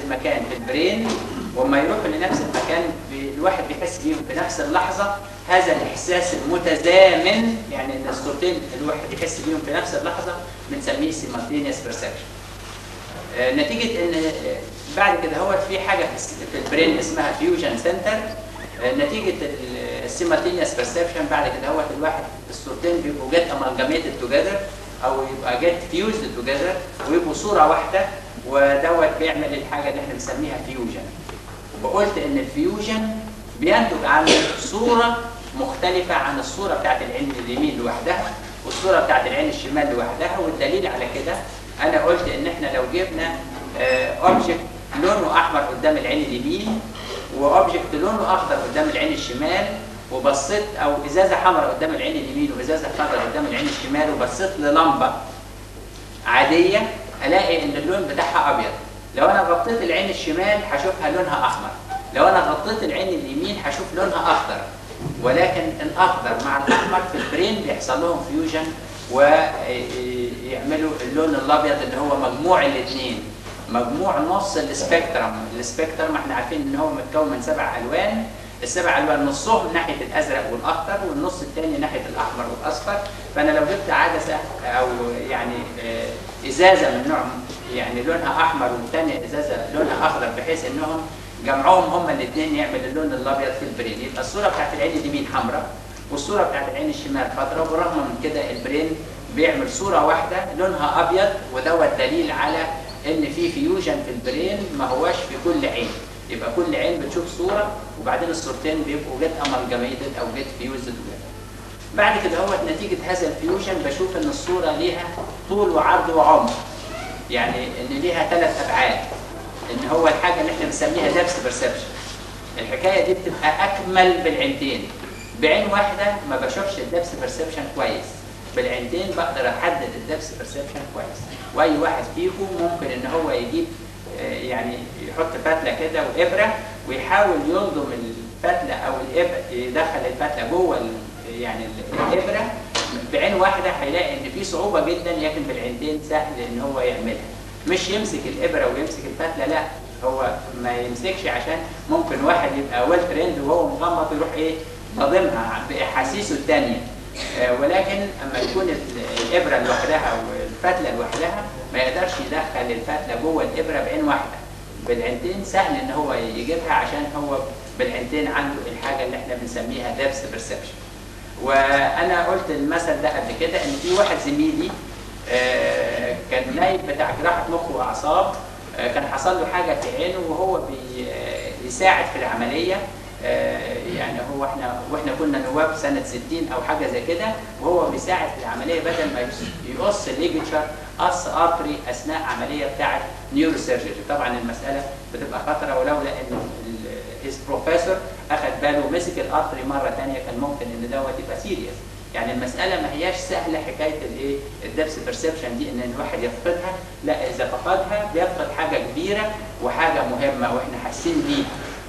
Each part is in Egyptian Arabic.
المكان في البرين وما يروحوا لنفس المكان ب- الواحد بيحس بيهم في نفس اللحظه هذا الاحساس المتزامن يعني ان الصورتين الواحد يحس بيهم في نفس اللحظه بنسميه سيمالتينيوس بيرسبشن نتيجه ان آه، بعد كده هو في حاجه في الس- في البرين اسمها فيوجن سنتر نتيجه السيمالتينيوس بيرسبشن بعد كده هو الواحد الصورتين بيبقوا جت امالجاميتد توجذر او يبقى جت فيوزد توجذر ويبقوا صوره واحده ودوت بيعمل الحاجه اللي احنا بنسميها فيوجن وقلت ان الفيوجن بينتج عنه صوره مختلفه عن الصوره بتاعت العين اليمين لوحدها والصوره بتاعت العين الشمال لوحدها والدليل على كده انا قلت ان احنا لو جبنا اوبجكت لونه احمر قدام العين اليمين واوبجكت لونه اخضر قدام العين الشمال وبصيت او ازازه حمراء قدام العين اليمين وازازه خضراء قدام العين الشمال وبصيت للمبه عاديه الاقي ان اللون بتاعها ابيض لو انا غطيت العين الشمال هشوفها لونها احمر لو انا غطيت العين اليمين هشوف لونها اخضر ولكن الاخضر مع الاحمر في البرين بيحصل لهم فيوجن ويعملوا اللون الابيض اللي هو مجموع الاثنين مجموع نص السبيكترم السبيكترم احنا عارفين ان هو متكون من سبع الوان السبع الوان نصهم ناحيه الازرق والاخضر والنص الثاني ناحيه الاحمر والاصفر فانا لو جبت عدسه او يعني آه، ازازه من نوع يعني لونها احمر والثانيه ازازه لونها اخضر بحيث انهم جمعهم هما الاثنين يعمل اللون الابيض في البرين يبقى الصوره بتاعت العين اليمين حمراء والصوره بتاعت العين الشمال خضراء وبالرغم من كده البرين بيعمل صوره واحده لونها ابيض ودوت دليل على ان في فيوجن في البرين ما هواش في كل عين يبقى كل عين بتشوف صوره وبعدين الصورتين بيبقوا جت امالجاميتد او جت فيوزد بعد كده هو نتيجه هذا الفيوجن بشوف ان الصوره ليها طول وعرض وعمق يعني ان ليها ثلاث ابعاد ان هو الحاجه اللي احنا بنسميها دبس بيرسبشن الحكايه دي بتبقى اكمل بالعينتين بعين واحده ما بشوفش الدبس بيرسبشن كويس بالعينتين بقدر احدد الدبس بيرسبشن كويس واي واحد فيكم ممكن ان هو يجيب آه، يعني يحط فتله كده وابره ويحاول يلضم الفتله او الابره يدخل الفتله جوه ال- يعني ال- الابره بعين واحده هيلاقي ان في صعوبه جدا لكن بالعينتين سهل ان هو يعملها مش يمسك الابره ويمسك الفتله لا هو ما يمسكش عشان ممكن واحد يبقى ويل ترند وهو مغمض يروح ايه ضاضمها باحاسيسه الثانيه آه، ولكن اما يكون ال- الابره لوحدها او الفتله لوحدها ما يقدرش يدخل الفتله جوه الابره بعين واحده بالعينتين سهل ان هو يجيبها عشان هو بالعينتين عنده الحاجه اللي احنا بنسميها دبس بيرسبشن وانا قلت المثل ده قبل كده ان في واحد زميلي آه، كان نايب بتاع جراحه مخ واعصاب آه، كان حصل له حاجه في عينه وهو بي- آه، بيساعد في العمليه آه، يعني هو احنا واحنا كنا نواب سنه 60 او حاجه زي كده وهو بيساعد في العمليه بدل ما يقص- يقص الليجتشر قص ارتري اثناء عمليه بتاعه نيورو سيرجري طبعا المساله بتبقى خطره ولولا ان هيز بروفيسور اخذ باله ومسك الارتري مره ثانيه كان ممكن ان دوت يبقى سيريس يعني المساله ما هياش سهله حكايه الايه الدبس بيرسبشن دي ان الواحد يفقدها لا اذا فقدها بيفقد حاجه كبيره وحاجه مهمه واحنا حاسين بيها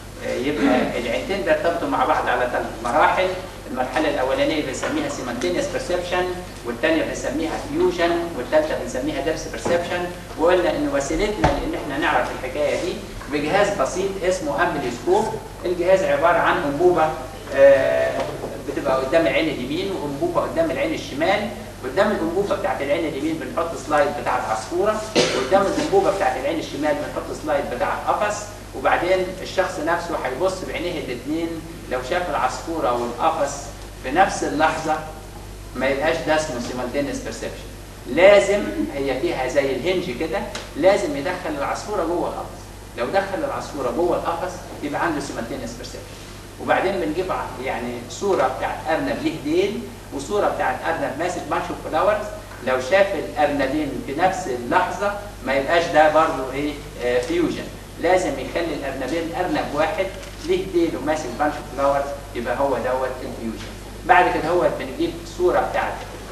يبقى العينتين بيرتبطوا مع بعض على ثلاث مراحل المرحله الاولانيه بنسميها سيمانتينيوس بيرسبشن والثانيه بنسميها فيوجن والثالثه بنسميها دبس بيرسبشن وقلنا ان وسيلتنا لان احنا نعرف الحكايه دي بجهاز بسيط اسمه امبليسكوب الجهاز عباره عن انبوبه آه، بتبقى قدام العين اليمين وانبوبه قدام العين الشمال قدام الانبوبه بتاعت العين اليمين بنحط سلايد بتاع العصفوره قدام الانبوبه بتاعت العين الشمال بنحط سلايد بتاع القفص وبعدين الشخص نفسه هيبص بعينيه الاثنين لو شاف العصفوره والقفص في نفس اللحظه ما يبقاش ده اسمه سيمالتينيوس بيرسبشن لازم هي فيها زي الهنج كده لازم يدخل العصفوره جوه القفص لو دخل العصفوره جوه القفص يبقى عنده سيمالتينيوس بيرسبشن وبعدين بنجيب ع- يعني صوره بتاعت ارنب ليه ديل وصوره بتاعت ارنب ماسك بانش اوف فلاورز لو شاف الارنبين في نفس اللحظه ما يبقاش ده برضه ايه آه فيوجن لازم يخلي الارنبين ارنب واحد ليه ديل وماسك بانش اوف فلاورز يبقى هو دوت الفيوجن بعد كده هو بنجيب صوره بتاعت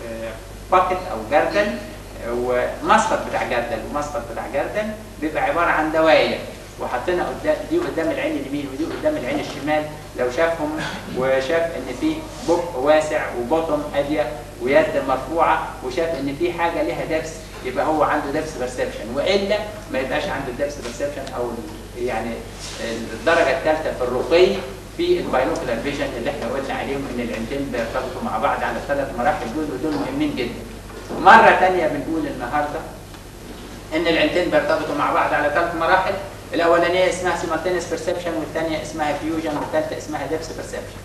باكت او جردل آه، ومسقط بتاع جردل ومسقط بتاع جردل بيبقى عباره عن دواير وحطينا قدام دي قدام العين اليمين ودي قدام العين الشمال لو شافهم وشاف ان في بق واسع وبطن هاديه ويد مرفوعه وشاف ان في حاجه ليها دبس يبقى هو عنده ديبس بيرسبشن والا ما يبقاش عنده ديبس بيرسبشن او ال- يعني الدرجه الثالثه في الرقي في الباينوكولار فيجن اللي احنا قلنا عليهم ان العينتين بيرتبطوا مع بعض على الثلاث مراحل دول ودول مهمين جدا. مره ثانيه بنقول النهارده ان العينتين بيرتبطوا مع بعض على ثلاث مراحل الاولانيه اسمها سيمالتينس بيرسبشن والثانيه اسمها فيوجن والثالثه اسمها ديبس بيرسبشن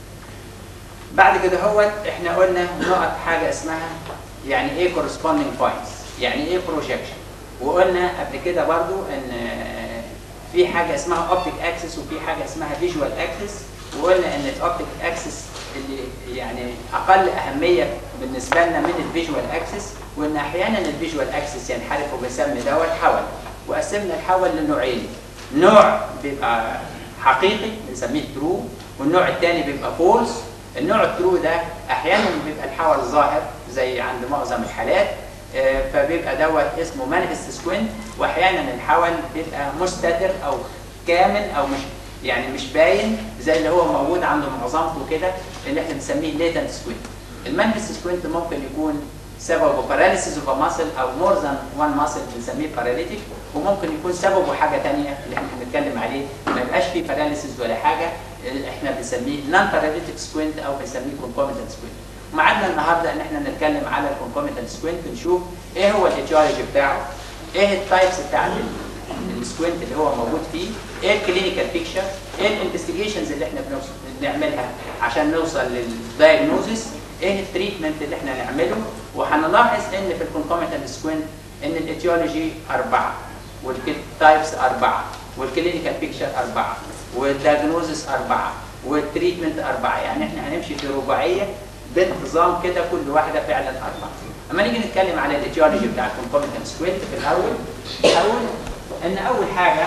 بعد كده هو احنا قلنا نقط حاجه اسمها يعني ايه corresponding points يعني ايه بروجكشن وقلنا قبل كده برضو ان آه، في حاجه اسمها اوبتيك اكسس وفي حاجه اسمها فيجوال اكسس وقلنا ان الاوبتيك اكسس اللي يعني اقل اهميه بالنسبه لنا من الفيجوال اكسس وان احيانا الفيجوال اكسس ينحرف وبنسمي دوت حول وقسمنا الحول لنوعين نوع بيبقى حقيقي بنسميه ترو والنوع الثاني بيبقى فولس النوع الترو ده احيانا بيبقى الحول ظاهر زي عند معظم الحالات آه، فبيبقى دوت اسمه مانيفست سكوينت واحيانا الحول بيبقى مستتر او كامل او مش يعني مش باين زي اللي هو موجود عند معظمته كده اللي احنا بنسميه ليتنت سكوينت المانيفست سكوينت ممكن يكون سببه باراليسيس اوف ماسل او مور ذان وان ماسل بنسميه باراليتيك وممكن يكون سببه حاجه ثانيه اللي احنا بنتكلم عليه ما يبقاش فيه باراليسيس ولا حاجه اللي احنا بنسميه نون باراليتيك سكوينت او بنسميه كونكوميتنت سكوينت ومعادنا النهارده ان احنا نتكلم على الكونكوميتنت سكوينت نشوف ايه هو الايتيولوجي بتاعه ايه التايبس بتاعت السكوينت اللي هو موجود فيه ايه الكلينيكال بيكتشر ايه الانفستيجيشنز اللي احنا بنوصل- بنعملها عشان نوصل للدايجنوزس ايه التريتمنت اللي احنا نعمله وهنلاحظ ان في الكونكوميتنت سكوينت ان الايتيولوجي اربعه والتايبس اربعه والكلينيكال بيكتشر اربعه والدايجنوزس اربعه والتريتمنت اربعه يعني احنا هنمشي في رباعيه بانتظام كده كل واحده فعلا اربعه اما نيجي نتكلم على الايتيولوجي بتاع الكونكوميتنت سكوينت في الاول اقول ان اول حاجه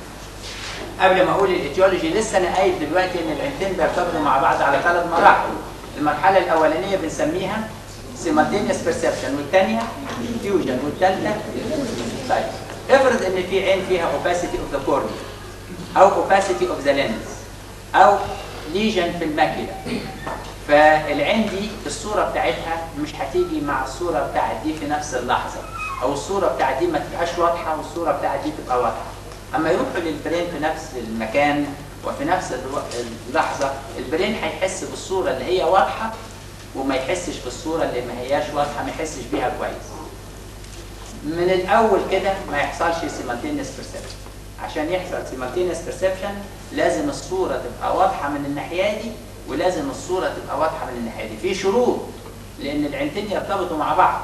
قبل ما اقول الايتيولوجي لسه انا قايل دلوقتي ان العينتين بيرتبطوا مع بعض على ثلاث مراحل المرحله الاولانيه بنسميها سيمالتينيوس بيرسبشن والثانيه فيوجن والثالثه طيب افرض ان في عين فيها opacity اوف ذا cornea او opacity اوف ذا lens او ليجن في الماكينه فالعين دي الصوره بتاعتها مش هتيجي مع الصوره بتاعت دي في نفس اللحظه او الصوره بتاعت دي ما تبقاش واضحه والصوره بتاعت دي تبقى واضحه اما يروحوا للبرين في نفس المكان وفي نفس الو- اللحظه البرين هيحس بالصوره اللي هي واضحه وما يحسش بالصوره اللي ما هياش واضحه ما يحسش بيها كويس من الاول كده ما يحصلش سيمالتينيوس بيرسبشن عشان يحصل سيمالتينيوس بيرسبشن لازم الصوره تبقى واضحه من الناحيه دي ولازم الصوره تبقى واضحه من الناحيه دي في شروط لان العينتين يرتبطوا مع بعض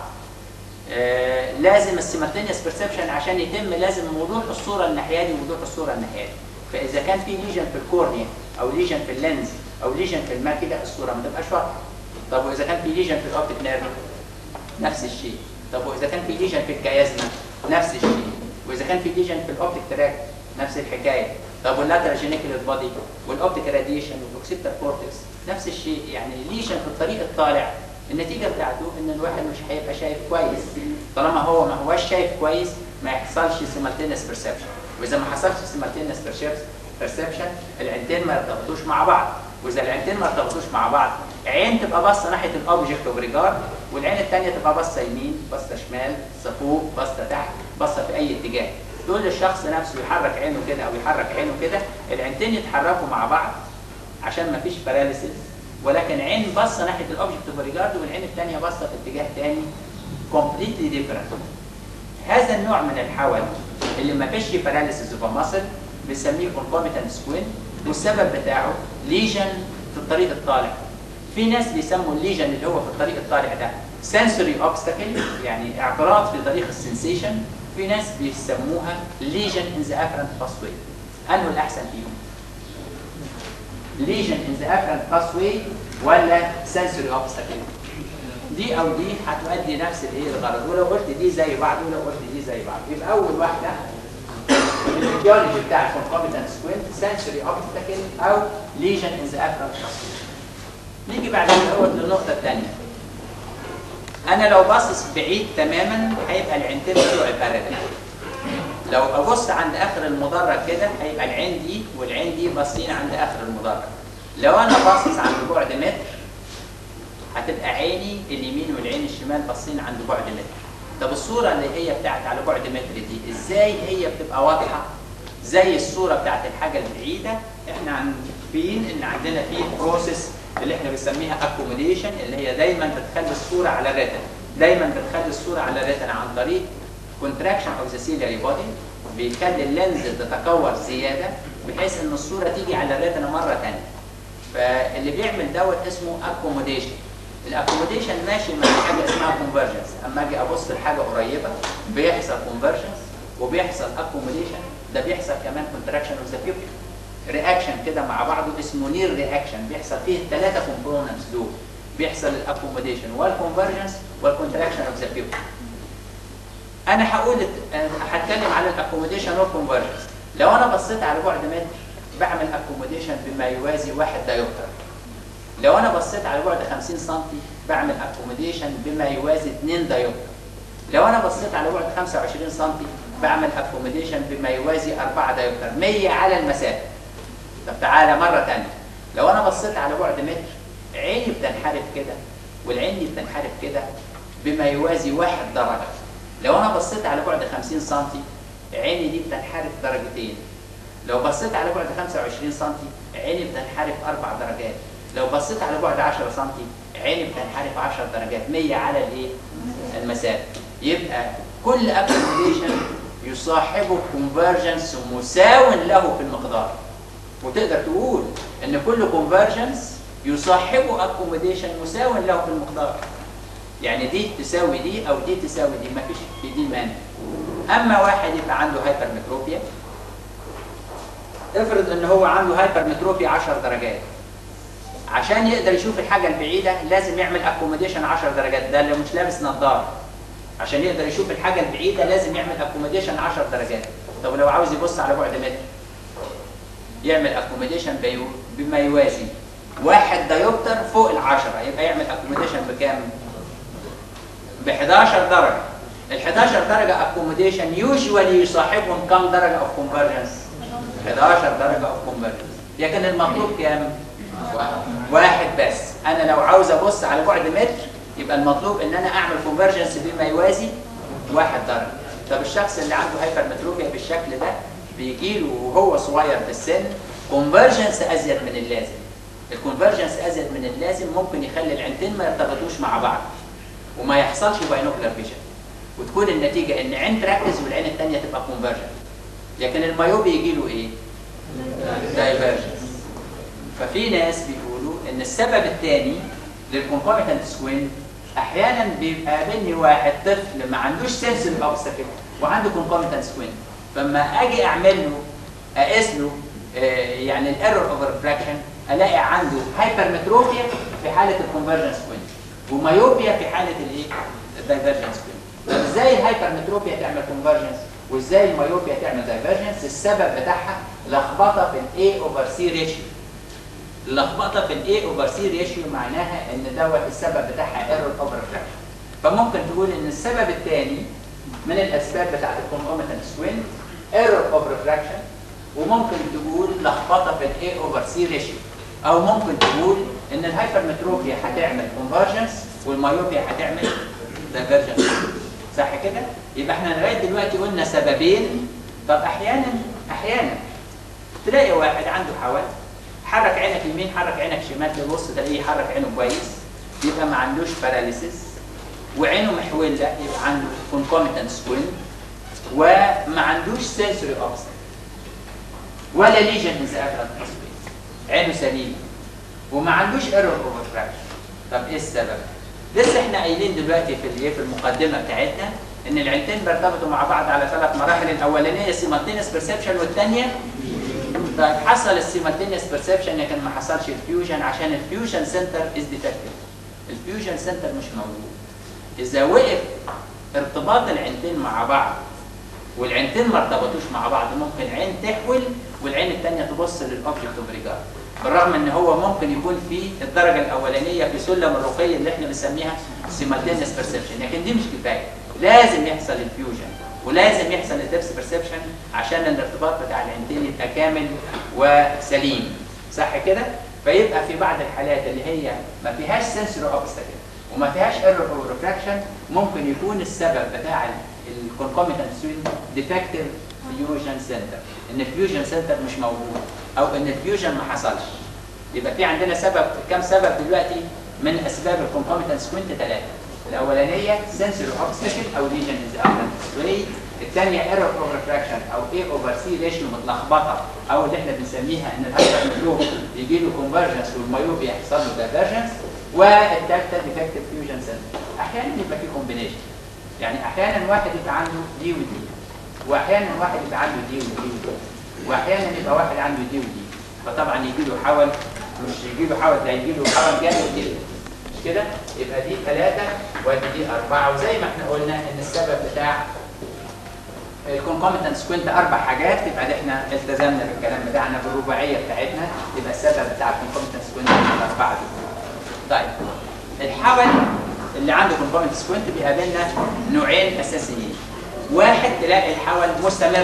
آه لازم السيمالتينيوس بيرسبشن عشان يتم لازم وضوح الصوره الناحيه دي ووضوح الصوره الناحيه دي فاذا كان في ليجن في الكورنيا او ليجن في اللينز او ليجن في الماكينه الصوره ما تبقاش واضحه طب واذا كان في ليجن في الاوبتيك نيرف نفس الشيء طب واذا كان في ليجن في الكيازما نفس الشيء واذا كان في ليجن في الاوبتيك تراك نفس الحكايه طب واللاترال جينيكال بودي والاوبتيك راديشن والاوكسيبتال كورتكس نفس الشيء يعني ليجن في الطريق الطالع النتيجه بتاعته ان الواحد مش هيبقى شايف كويس طالما هو ما هوش شايف كويس ما يحصلش سيمالتينس بيرسبشن واذا ما حصلش سيمالتينس بيرسبشن العينتين ما يرتبطوش مع بعض واذا العينتين ما ارتبطوش مع بعض عين تبقى باصه ناحيه الاوبجكت اوف ريجارد والعين الثانيه تبقى باصه يمين باصه شمال باصه فوق باصه تحت باصه في اي اتجاه تقول للشخص نفسه يحرك عينه كده او يحرك عينه كده العينتين يتحركوا مع بعض عشان ما فيش باراليسيس ولكن عين باصه ناحيه الاوبجكت اوف ريجارد والعين الثانيه باصه في اتجاه ثاني كومبليتلي ديفرنت هذا النوع من الحول اللي ما فيش باراليسيس اوف ماسل بنسميه كونكوميتنت سكوين والسبب بتاعه ليجن في الطريق الطالع في ناس بيسموا الليجن اللي هو في الطريق الطالع ده sensory obstacle يعني اعتراض في طريق السنسيشن في ناس بيسموها ليجن ان ذا afferent pathway انه الاحسن فيهم ليجن ان ذا afferent pathway ولا sensory obstacle دي او دي هتؤدي نفس الايه الغرض ولو قلت دي زي بعض ولو قلت دي زي بعض يبقى اول واحده الايديولوجي بتاع الكونكوميتنت سكوينت sensory obstacle او ليجن ان ذا afferent pathway نيجي بعد كده للنقطة الثانية. أنا لو باصص بعيد تماما هيبقى العينتين بتوعي بارلل. لو أبص عند آخر المدرج كده هيبقى العين دي والعين دي باصين عند آخر المدرج. لو أنا باصص عند بعد متر هتبقى عيني اليمين والعين الشمال باصين عند بعد متر. طب الصوره اللي هي بتاعت على بعد متر دي ازاي هي بتبقى واضحه زي الصوره بتاعت الحاجه البعيده احنا عارفين ان عندنا في بروسيس اللي احنا بنسميها اكوموديشن اللي هي دايما بتخلي الصوره على الريتن دايما بتخلي الصوره على الريتن عن طريق كونتراكشن اوف ذا سيلري بودي بيخلي اللينز تتكور زياده بحيث ان الصوره تيجي على الريتنا مره ثانيه فاللي بيعمل دوت اسمه اكوموديشن الاكوموديشن ماشي مع حاجه اسمها كونفرجنس اما اجي ابص لحاجه قريبه بيحصل كونفرجنس وبيحصل اكوموديشن ده بيحصل كمان كونتراكشن اوف ذا بيبل رياكشن كده مع بعضه اسمه نير رياكشن بيحصل فيه الثلاثه كومبوننتس دول بيحصل الاكوموديشن والكونفرجنس والكونتراكشن اوف ذا بيبل انا هقول هتكلم على الاكوموديشن والكونفرجنس لو انا بصيت على بعد متر بعمل اكوموديشن بما يوازي واحد دايوبتر لو انا بصيت على بعد 50 سم بعمل اكوموديشن بما يوازي 2 دايوبتر لو انا بصيت على بعد 25 سم بعمل اكوموديشن بما يوازي 4 دايوبتر 100 على المسافه طب تعالى مره ثانيه لو انا بصيت على بعد متر عيني بتنحرف كده والعين دي بتنحرف كده بما يوازي 1 درجه لو انا بصيت على بعد 50 سم عيني دي بتنحرف درجتين لو بصيت على بعد 25 سم عيني بتنحرف اربع درجات لو بصيت على بعد 10 سم عيني بتنحرف 10 درجات 100 على الايه المسافه يبقى كل اكوموديشن يصاحبه كونفرجنس مساو له في المقدار وتقدر تقول ان كل كونفرجنس يصاحبه اكوموديشن مساو له في المقدار يعني دي تساوي دي او دي تساوي دي ما فيش في دي مانع اما واحد يبقى عنده هايبرمتروبيا افرض ان هو عنده هايبرمتروبيا 10 درجات عشان يقدر يشوف الحاجه البعيده لازم يعمل اكوموديشن 10 درجات ده اللي مش لابس نظاره عشان يقدر يشوف الحاجه البعيده لازم يعمل اكوموديشن 10 درجات طب لو عاوز يبص على بعد متر يعمل اكوموديشن بما يوازي واحد دايوبتر فوق العشرة يبقى يعمل اكوموديشن بكام؟ ب 11 درجه ال 11 درجه اكوموديشن يوجوالي يصاحبهم كم درجه اوف كونفرجنس 11 درجه اوف كونفرجنس لكن المطلوب كام واحد بس انا لو عاوز ابص على بعد متر يبقى المطلوب ان انا اعمل كونفرجنس بما يوازي واحد درجه طب الشخص اللي عنده هايبرمتروبيا بالشكل ده بيجي له وهو صغير في السن كونفرجنس ازيد من اللازم الكونفرجنس ازيد من اللازم ممكن يخلي العينتين ما يرتبطوش مع بعض وما يحصلش باينوكلر فيجن وتكون النتيجه ان عين تركز والعين الثانيه تبقى كونفرجن لكن المايوبي يجي له ايه؟ دايفرجنس ففي ناس بيقولوا ان السبب الثاني للكونكوميتنت سكوين احيانا بيبقى قابلني واحد طفل ما عندوش سنسوري اوبستكل وعنده كونكوميتنت سكوين فلما اجي اعمل له اقيس له آه يعني الايرور اوف ريفراكشن الاقي عنده هايبرمتروبيا في حاله الكونفرجن سكوين ومايوبيا في حاله الايه؟ الدايفرجنس سكوين طب ازاي الهايبرمتروبيا تعمل كونفرجنس وازاي المايوبيا تعمل دايفرجنس السبب بتاعها لخبطه في الاي اوفر سي ريشيو اللخبطه في الاي اوفر سي ريشيو معناها ان دوت السبب بتاعها ايرور اوفر ريفراكشن فممكن تقول ان السبب الثاني من الاسباب بتاعت الكونكوميتنت سكوين ايرور اوف ريفراكشن وممكن تقول لخبطه في الاي اوفر سي ريشيو او ممكن تقول ان الهايبرمتروبيا هتعمل كونفرجنس والمايوبيا هتعمل دايفرجنس صح كده يبقى احنا لغايه دلوقتي قلنا سببين طب احيانا احيانا تلاقي واحد عنده حول حرك عينك يمين حرك عينك شمال تبص تلاقيه حرك عينه كويس يبقى ما عندوش باراليسيس وعينه محوله يبقى عنده كونكوميتنت سكوين وما عندوش سنسوري اوبستكل ولا ليجن ان ذا عينه سليمه وما عندوش ايرور اوفر فراكشن طب ايه السبب؟ لسه احنا قايلين دلوقتي في الايه في المقدمه بتاعتنا ان العينتين بيرتبطوا مع بعض على ثلاث مراحل الاولانيه سيمالتينيوس بيرسبشن والثانيه طيب حصل السيمالتينيوس بيرسبشن لكن ما حصلش الفيوجن عشان الفيوجن سنتر از ديفكتيف الفيوجن سنتر مش موجود اذا وقف ارتباط العينتين مع بعض والعينتين ما ارتبطوش مع بعض ممكن عين تحول والعين الثانيه تبص للاوبجكت اوف ريجارد بالرغم ان هو ممكن يكون في الدرجه الاولانيه في سلم الرقي اللي احنا بنسميها سيمالتينيوس بيرسبشن لكن دي مش كفايه لازم يحصل الفيوجن ولازم يحصل الدبس بيرسبشن عشان الارتباط بتاع العينتين يبقى كامل وسليم صح كده فيبقى في بعض الحالات اللي هي ما فيهاش سنسوري اوبستكل وما فيهاش ايرور او ريفراكشن ممكن يكون السبب بتاع الكونكوميتنت سوين ديفكتيف فيوجن سنتر ان الفيوجن سنتر مش موجود او ان الفيوجن ما حصلش يبقى في عندنا سبب كم سبب دلوقتي من اسباب الكونكوميتنت سكوينت ثلاثه الاولانيه سنسوري اوبستكل او ليجن از واي الثانيه ايرور اوف ريفراكشن او اي اوفر سي ريشيو متلخبطه او اللي احنا بنسميها ان الهايبر ميوب يجي له كونفرجنس والمايوب يحصل له دايفرجنس والثالثه ديفكتيف فيوجن سنتر احيانا يبقى في كومبينيشن يعني احيانا واحد يبقى عنده دي ودي واحيانا واحد يبقى عنده دي ودي ودي واحيانا يبقى واحد عنده دي ودي فطبعا يجي له حول مش يجي له حول ده يجي له حول جامد جدا مش كده يبقى دي ثلاثة ودي دي أربعة وزي ما احنا قلنا إن السبب بتاع الكونكوميتنت سكوينت أربع حاجات يبقى ده احنا التزمنا بالكلام بتاعنا بالرباعية بتاعتنا يبقى السبب بتاع الكونكوميتنت سكوينت الأربعة دي طيب الحول اللي عنده كونكوميتنت سكوينت بيقابلنا نوعين أساسيين واحد تلاقي الحول مستمر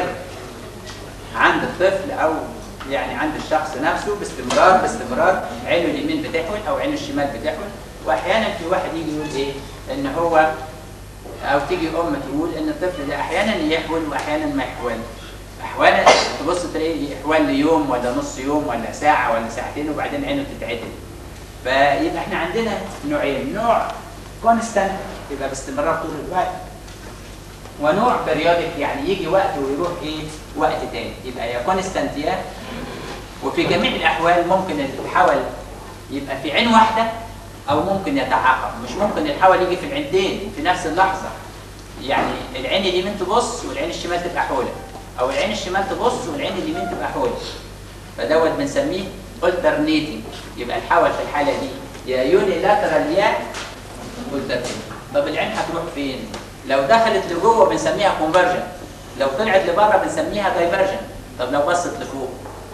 عند الطفل او يعني عند الشخص نفسه باستمرار باستمرار عينه اليمين بتحول او عينه الشمال بتحول واحيانا في واحد يجي يقول ايه ان هو او تيجي ام تقول ان الطفل ده احيانا يحول واحيانا ما يحولش احيانا تبص تلاقيه يحول ليوم ولا نص يوم ولا ساعه ولا ساعتين وبعدين عينه تتعدل فيبقى احنا عندنا نوعين نوع كونستانت يبقى باستمرار طول الوقت ونوع بريودك يعني يجي وقت ويروح ايه وقت تاني يبقى يا كونستانت يا وفي جميع الاحوال ممكن الحول يبقى في عين واحده او ممكن يتعاقب مش ممكن الحول يجي في العينتين في نفس اللحظه يعني العين اليمين تبص والعين الشمال تبقى حوله او العين الشمال تبص والعين اليمين تبقى حوله فدوت بنسميه alternating يبقى الحول في الحاله دي يا يوني لاترال يا alternating طب العين هتروح فين؟ لو دخلت لجوه بنسميها كونفرجن لو طلعت لبره بنسميها دايفرجن طب لو بصت لفوق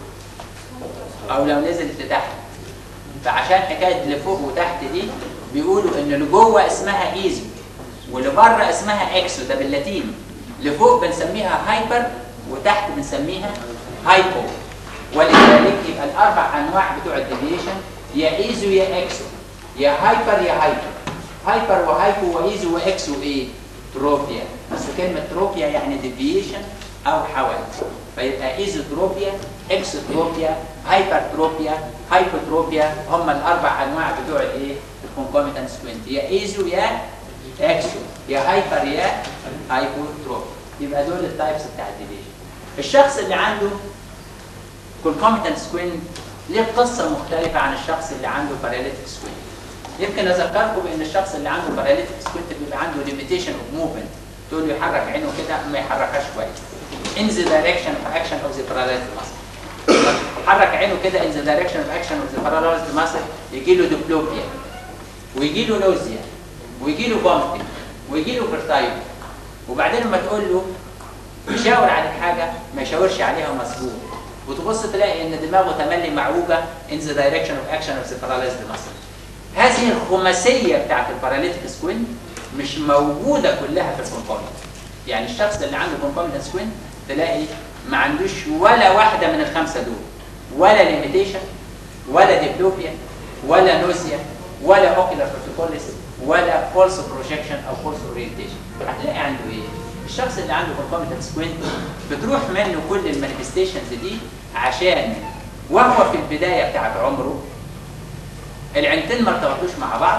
او لو نزلت لتحت فعشان حكايه لفوق وتحت دي بيقولوا ان لجوه اسمها ايزو ولبره اسمها اكسو ده باللاتيني لفوق بنسميها هايبر وتحت بنسميها هايبو ولذلك يبقى الاربع انواع بتوع الديفيشن يا ايزو يا اكسو يا هايبر يا هايبر هايبر وهايبو وايزو واكسو ايه تروبيا بس كلمة تروبيا يعني ديفيشن أو حول فيبقى ايزوتروبيا اكسوتروبيا هايبرتروبيا هايبوتروبيا هم الأربع أنواع بتوع الإيه؟ الكونكوميتنت سكوينت يا ايزو يا اكسو يا هايبر يا هايبوتروبيا يبقى دول التايبس بتاع الديفيشن الشخص اللي عنده كونكوميتنت سكوينت ليه قصة مختلفة عن الشخص اللي عنده باراليتيك سكوينت يمكن اذكركم بان الشخص اللي عنده باراليتيك سكوينت بيبقى عنده ليميتيشن اوف موفمنت تقول له يحرك عينه كده ما يحركهاش كويس in the direction of action of the paralyzed muscle حرك عينه كده in the direction of action of the paralyzed muscle يجي له ديبلوبيا ويجي له نوزيا ويجي له فومتنج ويجي له فيرتايل وبعدين لما تقول له يشاور على الحاجه ما يشاورش عليها مظبوط وتبص تلاقي ان دماغه تملي معوجه in the direction of action of the paralyzed muscle هذه الخماسيه بتاعت الباراليتيك سكوين مش موجوده كلها في الكونكومنت يعني الشخص اللي عنده كونكومنت سكوين تلاقي ما عندوش ولا واحده من الخمسه دول ولا ليميتيشن ولا ديبلوبيا ولا نوزيا ولا اوكيلار بروتوكوليس ولا فولس بروجكشن او فولس اورينتيشن هتلاقي عنده ايه؟ الشخص اللي عنده كونكومنت سكوين بتروح منه كل المانيفستيشنز دي عشان وهو في البدايه بتاعت عمره العينتين ما ارتبطوش مع بعض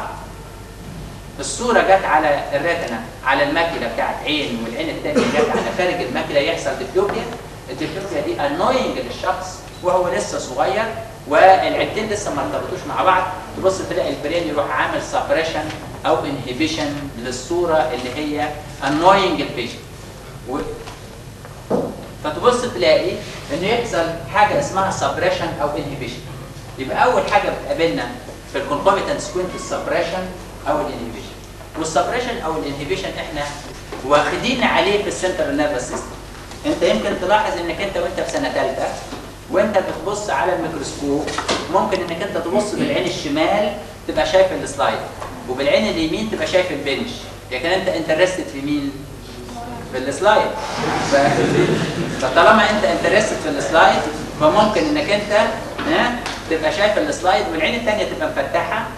الصوره جت على الريتنا على الماكله بتاعت عين والعين الثانيه جت على خارج الماكله يحصل ديبلوبيا الديبلوبيا دي انوينج للشخص وهو لسه صغير والعينتين لسه ما ارتبطوش مع بعض تبص تلاقي البرين يروح عامل سبريشن او انهبيشن للصوره اللي هي انوينج الفيجن و... فتبص تلاقي ان يحصل حاجه اسمها سبريشن او انهبيشن يبقى اول حاجه بتقابلنا في الكونكوميتنت سكوينت السبريشن او الانهبيشن والسبريشن او الانهبيشن احنا واخدين عليه في السنترال نيرفس سيستم انت يمكن تلاحظ انك انت وانت في سنه ثالثه وانت بتبص على الميكروسكوب ممكن انك انت تبص بالعين الشمال تبقى شايف السلايد وبالعين اليمين تبقى شايف البنش لكن انت انترستد في مين؟ في السلايد ف... فطالما انت انترستد في السلايد فممكن انك انت ها تبقى شايف السلايد والعين الثانيه تبقى مفتحه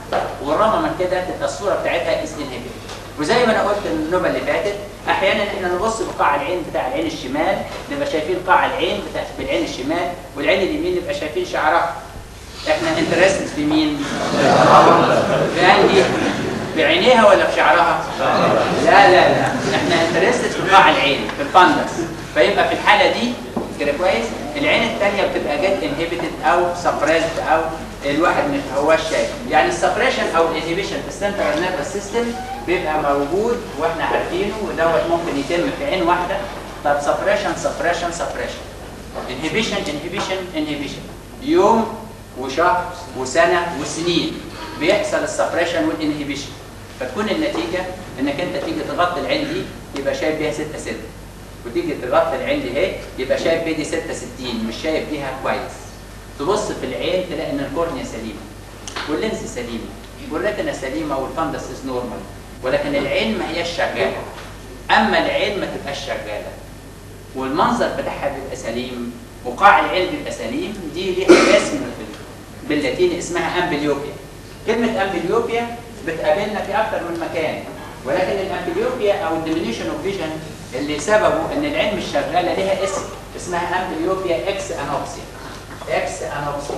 والرغم من كده تبقى الصوره بتاعتها از انهبيتد وزي ما انا قلت النوبه اللي فاتت احيانا احنا نبص بقاع العين بتاع العين الشمال نبقى شايفين قاع العين بتاع بالعين الشمال والعين اليمين نبقى شايفين شعرها احنا انترستد في مين؟ في انهي؟ بعينيها ولا في شعرها؟ لا لا لا احنا انترستد في قاع العين في الفندس فيبقى في الحاله دي كده كويس العين الثانيه بتبقى جت انهبيتد او سبريسد او الواحد مش هواش شايف يعني السبريشن او الانهبيشن في السنترال نيرفس سيستم بيبقى موجود واحنا عارفينه ودوت ممكن يتم في عين واحده طب سبريشن سبريشن سبريشن انهبيشن انهبيشن انهبيشن يوم وشهر وسنه وسنين بيحصل السبريشن والانهبيشن فتكون النتيجه انك انت تيجي تغطي العين دي يبقى شايف بيها 6 6 وتيجي تغطي العين دي اهي يبقى شايف بيدي 66 مش شايف بيها كويس تبص في العين تلاقي ان الكورنيا سليمه واللينز سليمه والريتنا سليمه والفندس از نورمال ولكن العين ما هياش شغاله اما العين ما تبقاش شغاله والمنظر بتاعها بيبقى سليم وقاع العين بيبقى سليم دي ليها اسم باللاتيني اسمها امبليوبيا كلمه امبليوبيا بتقابلنا في اكثر من مكان ولكن الامبليوبيا او الديمينيشن اوف فيجن اللي سببه ان العين مش شغاله ليها اسم اسمها امبليوبيا اكس انوبسيا اكس انوبسيا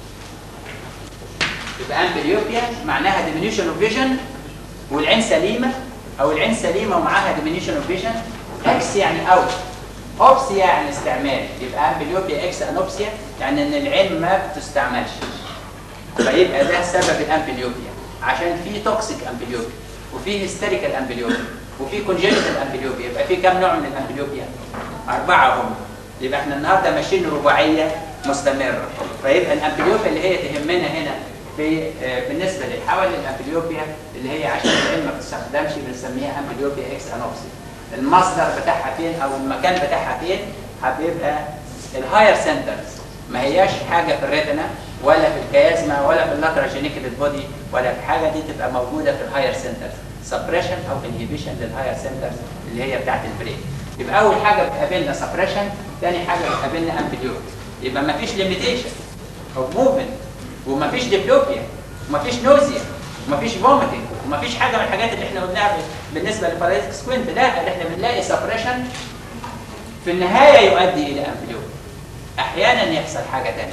يبقى امبليوبيا معناها ديمينيشن اوف فيجن والعين سليمه او العين سليمه ومعاها ديمينيشن اوف فيجن اكس يعني اوت اوبسيا يعني استعمال يبقى امبليوبيا اكس انوبسيا يعني ان العين ما بتستعملش فيبقى ده سبب الامبليوبيا عشان في توكسيك امبليوبيا وفي هيستيريكال امبليوبيا وفي كونجنتال امبليوبيا يبقى في كام نوع من الامبليوبيا؟ أربعة هم يبقى احنا النهارده ماشيين رباعية مستمرة فيبقى الامبليوبيا اللي هي تهمنا هنا في آه، بالنسبة للحول الامبليوبيا اللي هي عشان العين ما بتستخدمش بنسميها امبليوبيا اكس انوبسي المصدر بتاعها فين او المكان بتاعها فين هتبقى الهاير سنترز ما هياش حاجة في الريتنا ولا في الكيازما ولا في اللاتراجينيكال بودي ولا في حاجة دي تبقى موجودة في الهاير سنترز سبريشن او انهبيشن للهاير سنترز اللي هي بتاعت البرين يبقى اول حاجه بتقابلنا سبريشن ثاني حاجه بتقابلنا امبليوت يبقى ما فيش ليميتيشن او موفمنت وما فيش ديبلوبيا وما فيش نوزيا وما فيش فوميتنج وما فيش حاجه من الحاجات اللي احنا قلناها بالنسبه للباراليتيك سكوينت لا احنا بنلاقي سبريشن في النهايه يؤدي الى امبليوت احيانا يحصل حاجه ثانيه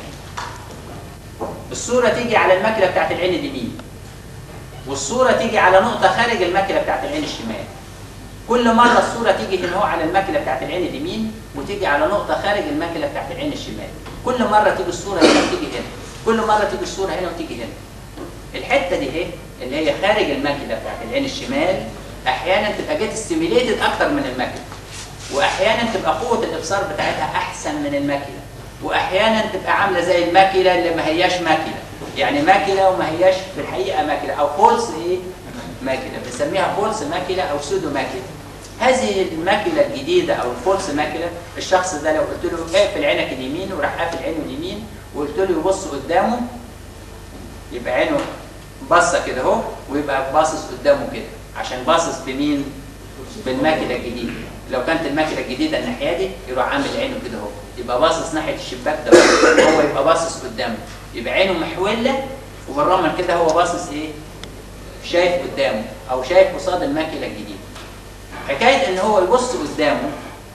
الصوره تيجي على الماكله بتاعت العين اليمين والصورة تيجي على نقطة خارج الماكلة بتاعت العين الشمال. كل مرة الصورة تيجي هنا هو على الماكلة بتاعت العين اليمين وتيجي على نقطة خارج الماكلة بتاعت العين الشمال. كل مرة تيجي الصورة هنا وتيجي هنا. كل مرة تيجي الصورة هنا وتيجي هنا. الحتة دي اهي اللي هي خارج الماكلة بتاعت العين الشمال أحيانا تبقى جيت ستيميليتد أكتر من الماكلة. وأحيانا تبقى قوة الإبصار بتاعتها أحسن من الماكلة. وأحيانا تبقى عاملة زي الماكلة اللي ما هياش ماكلة. يعني ماكلة وما هياش في الحقيقة ماكلة أو فولس إيه؟ ماكلة بنسميها فولس ماكلة أو سودو ماكلة. هذه الماكلة الجديدة أو الفولس ماكلة الشخص ده لو قلت له اقفل عينك اليمين وراح قافل عينه اليمين وقلت له يبص قدامه يبقى عينه باصة كده أهو ويبقى باصص قدامه كده عشان باصص بمين؟ بالماكلة الجديدة. لو كانت الماكلة الجديدة الناحية دي يروح عامل عينه كده أهو يبقى باصص ناحية الشباك ده هو يبقى باصص قدامه يبقى عينه محوله وبالرغم من كده هو باصص ايه؟ شايف قدامه او شايف قصاد الماكله الجديده. حكايه ان هو يبص قدامه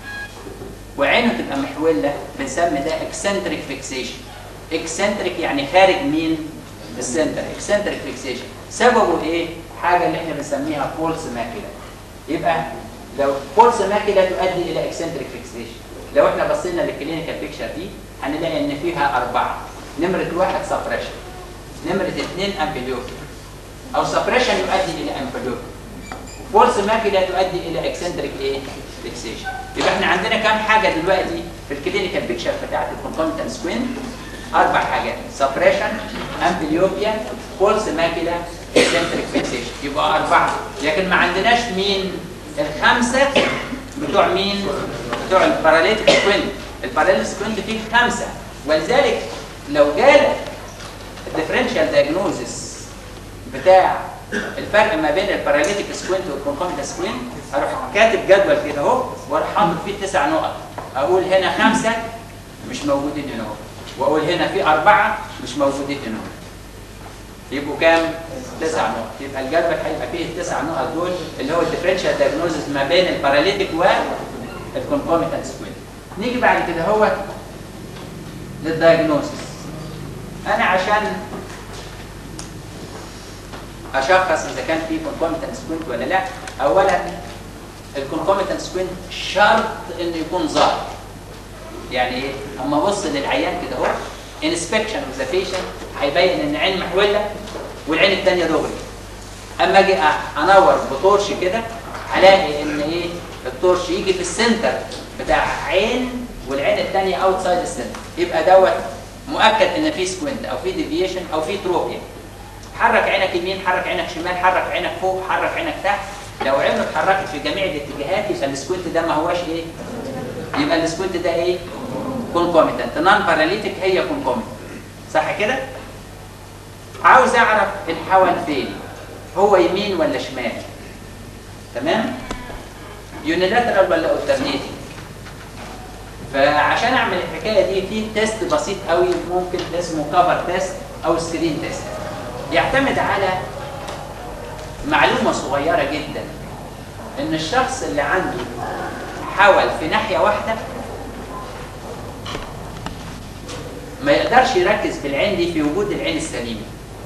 وعينه تبقى محوله بنسمي ده اكسنتريك فيكسيشن. اكسنتريك يعني خارج مين؟ السنتر اكسنتريك فيكسيشن. سببه ايه؟ حاجه اللي احنا بنسميها فولس ماكله. يبقى لو فولس ماكله تؤدي الى اكسنتريك فيكسيشن. لو احنا بصينا للكلينيكال بيكتشر دي هنلاقي ان فيها اربعه. نمرة واحد سبريشن نمرة اثنين امبليوبيا او سبريشن يؤدي الى امبليوبيا فولس ماكيلا تؤدي الى اكسنتريك ايه؟ فيكسيشن يبقى احنا عندنا كام حاجة دلوقتي في الكلينيكال بيكتشر بتاعت الكونكوميتنت سكوين اربع حاجات سبريشن امبليوبيا فولس ماكيلا اكسنتريك فيكسيشن يبقى اربعة لكن ما عندناش مين الخمسة بتوع مين؟ بتوع الباراليتيك سكوين الباراليتيك سكوين فيه خمسة ولذلك لو جالك الديفرنشال دايجنوزس بتاع الفرق ما بين الباراليتيك سكوينت والكونكوميتنت سكوينت اروح كاتب جدول كده اهو واروح حاطط فيه تسع نقط اقول هنا خمسه مش موجودين هنا اهو واقول هنا في اربعه مش موجودين هنا اهو يبقوا كام؟ تسع نقط يبقى الجدول هيبقى فيه التسع نقط دول اللي هو الديفرنشال دايجنوزز ما بين الباراليتيك والكونكوميتنت سكويد نيجي بعد كده هو للدايجنوزز انا عشان اشخص اذا كان في كونكوميتنت سكوينت ولا لا اولا الكونكوميتنت سكوينت شرط انه يكون ظاهر يعني ايه اما ابص للعيان كده اهو انسبكشن اوف ذا بيشنت هيبين ان عين محوله والعين الثانيه دغري اما اجي انور بطرش كده هلاقي ان ايه الطرش يجي في السنتر بتاع عين والعين الثانيه اوتسايد السنتر يبقى دوت مؤكد ان في سكوينت او في ديفيشن او في تروبيا حرك عينك يمين حرك عينك شمال حرك عينك فوق حرك عينك تحت لو عينه اتحركت في جميع الاتجاهات يبقى السكوينت ده ما هوش ايه يبقى السكوينت ده ايه كونكوميتنت نون باراليتيك هي كونكوميتنت صح كده عاوز اعرف الحول فين هو يمين ولا شمال تمام يونيلاترال ولا اوترنيتيف فعشان اعمل الحكايه دي في تيست بسيط قوي ممكن اسمه كفر تيست او سكرين تيست يعتمد على معلومه صغيره جدا ان الشخص اللي عنده حول في ناحيه واحده ما يقدرش يركز بالعين دي في وجود العين السليمه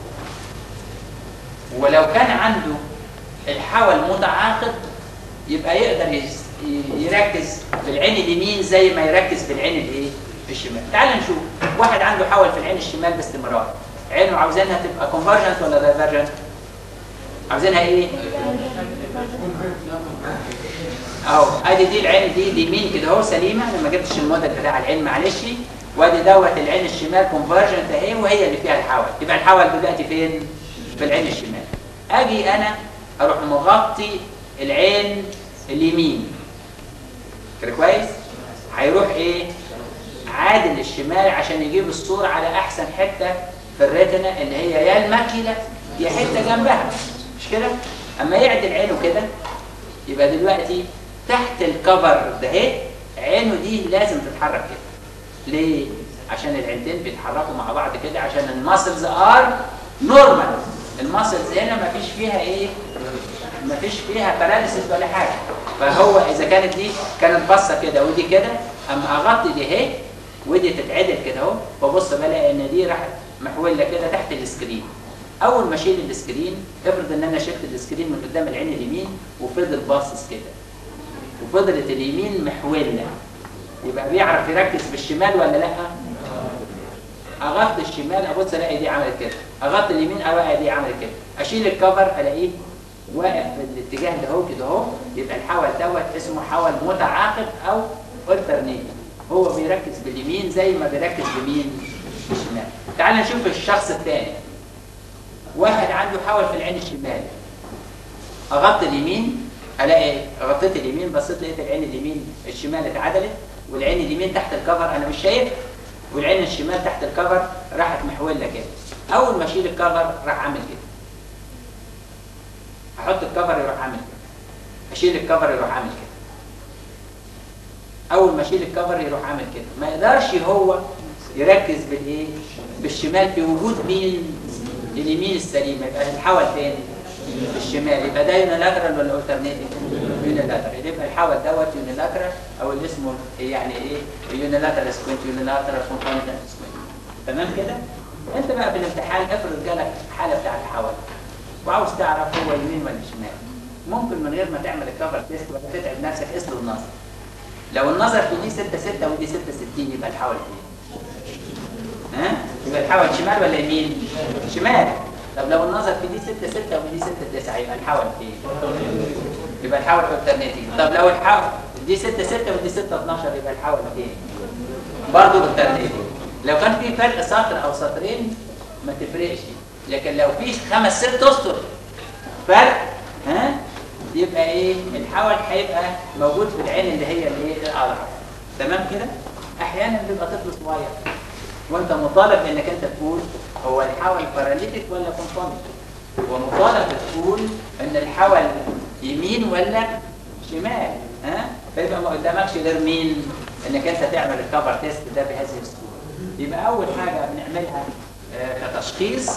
ولو كان عنده الحول متعاقد يبقى يقدر يس- يركز بالعين اليمين زي ما يركز بالعين الايه الشمال تعال نشوف واحد عنده حول في العين الشمال باستمرار عينه عاوزينها تبقى كونفرجنت ولا دايفرجنت عاوزينها ايه اهو ادي دي العين دي اليمين كده اهو سليمه انا ما جبتش الموديل بتاع العين معلش وادي دوت العين الشمال كونفرجنت اهي وهي اللي فيها الحول يبقى الحول دلوقتي فين في العين الشمال اجي انا اروح مغطي العين اليمين كده كويس هيروح ايه عادل الشمال عشان يجيب الصورة على احسن حتة في الريتنا اللي هي يا الماكينة يا حتة جنبها مش كده اما يعدل عينه كده يبقى دلوقتي تحت الكفر ده اهي عينه دي لازم تتحرك كده ليه عشان العينتين بيتحركوا مع بعض كده عشان الماسلز ار نورمال الماسلز هنا ما فيش فيها ايه ما فيش فيها باراليسيس ولا حاجه فهو اذا كانت دي كانت باصه كده ودي كده اما اغطي دي اهي ودي تتعدل كده اهو وابص بلاقي ان دي راحت محوله كده تحت السكرين اول ما اشيل السكرين افرض ان انا شلت السكرين من قدام العين اليمين وفضل باصص كده وفضلت اليمين محوله يبقى بيعرف يركز بالشمال ولا لا اغطي الشمال ابص الاقي دي عملت كده اغطي اليمين الاقي دي عملت كده اشيل الكفر الاقيه واقف في الاتجاه ده اهو كده اهو يبقى الحول دوت اسمه حول متعاقب او الترنيت هو بيركز باليمين زي ما بيركز بمين بالشمال تعال نشوف الشخص الثاني واحد عنده حول في العين الشمال اغطي اليمين الاقي غطيت اليمين بصيت لقيت العين اليمين الشمال اتعدلت والعين اليمين تحت الكفر انا مش شايف والعين الشمال تحت الكفر راحت محوله كده اول ما اشيل الكفر راح عامل كده احط الكفر يروح عامل كده اشيل الكفر يروح عامل كده اول ما اشيل الكفر يروح عامل كده ما يقدرش هو يركز بالايه بالشمال في وجود مين اليمين السليمه يبقى الحول فين الشمال يبقى ده يونيلاترال ولا اوترنيتيف يونيلاترال يبقى الحول دوت يونيلاترال او اللي اسمه يعني ايه يونيلاترال سكوينت يونيلاترال كومبوننت سكوينت تمام كده انت بقى في الامتحان افرض جالك حاله بتاع الحول وعاوز تعرف هو يمين ولا شمال ممكن من غير ما تعمل الكفر تيست ولا تتعب نفسك اسلو النظر لو النظر في دي 6 6 ودي 6 60 يبقى الحول فين ها يبقى الحول شمال ولا يمين شمال طب لو النظر في دي 6 6 ودي 6 9 يبقى الحول فين يبقى الحول الترنيتيف طب لو الحول دي 6 6 ودي 6 12 يبقى الحول فين برضه الترنيتيف لو كان في فرق سطر او سطرين ما تفرقش لكن لو في خمس ست اسطر فرق ها يبقى ايه الحول هيبقى موجود في العين اللي هي الايه الاضعف تمام كده احيانا بيبقى طفل صغير وانت مطالب انك انت تقول هو الحول باراليتيك ولا كونفونت ومطالب تقول ان الحول يمين ولا شمال ها فيبقى ما قدامكش غير مين انك انت تعمل الكفر تيست ده بهذه الصوره يبقى اول حاجه بنعملها آه، كتشخيص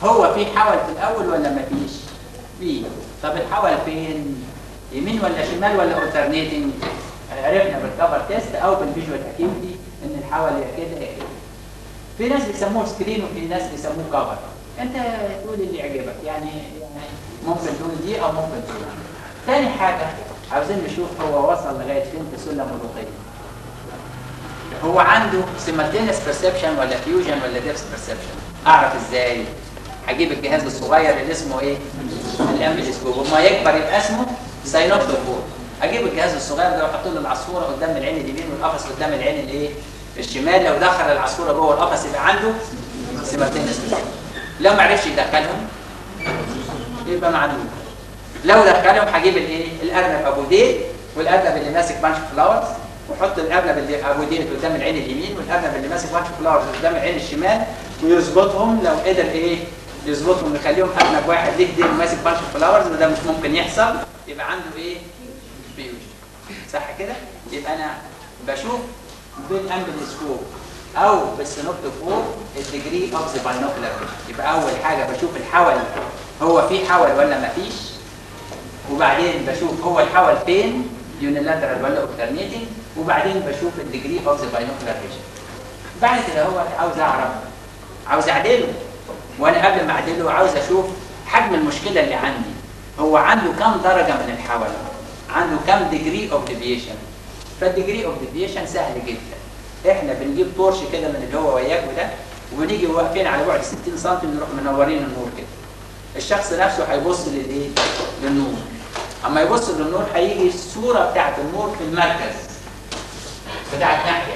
هو في حول في الاول ولا ما فيش في طب الحول فين يمين ولا شمال ولا alternating عرفنا بالكفر تيست او بالفيجوال اكيوتي ان الحول يا كده يا كده في ناس بيسموه سكرين وفي ناس بيسموه كفر انت تقول اللي يعجبك يعني يعني ممكن تقول دي او ممكن تقول دي. تاني حاجه عاوزين نشوف هو وصل لغايه فين في سلم الرقي هو عنده سيمالتينس بيرسبشن ولا فيوجن ولا ديبس بيرسبشن اعرف ازاي هجيب الجهاز الصغير اللي اسمه ايه الامبلسكوب وما يكبر يبقى اسمه ساينوبتوفور اجيب الجهاز الصغير ده واحط له العصفوره قدام العين اليمين والقفص قدام العين الايه الشمال لو دخل العصفوره جوه القفص يبقى عنده سيمالتينس بيرسبشن لو ما عرفش يدخلهم يبقى معدوم لو دخلهم هجيب الايه الارنب ابو ديل والارنب اللي ماسك بانش فلاورز وحط الارنب اللي ابو ديل قدام العين اليمين والارنب اللي ماسك بانش فلاورز قدام العين الشمال ويظبطهم لو قدر ايه يظبطهم يخليهم ارنب واحد ليه ديل ماسك بانش فلاورز وده مش ممكن يحصل يبقى عنده ايه فيوجن صح كده يبقى انا بشوف بالامبلسكوب او بالسينوبتوفور الديجري اوف ذا باينوكلر يبقى اول حاجه بشوف الحول هو في حول ولا ما فيش وبعدين بشوف هو الحول فين يونيلاترال ولا اوكترنيتنج وبعدين بشوف الديجري اوف ذا باينوكلر فيجن بعد كده هو عاوز اعرف عاوز اعدله وانا قبل ما اعدله عاوز اشوف حجم المشكله اللي عندي هو عنده كم درجه من الحول عنده كم ديجري اوف ديفيشن فالديجري اوف ديفيشن سهل جدا احنا بنجيب طرش كده من اللي هو وياكوا ده وبنيجي واقفين على بعد 60 سم نروح منورين النور كده الشخص نفسه هيبص للايه للنور اما يبص للنور هيجي الصوره بتاعت النور في المركز بتاعت ناحيه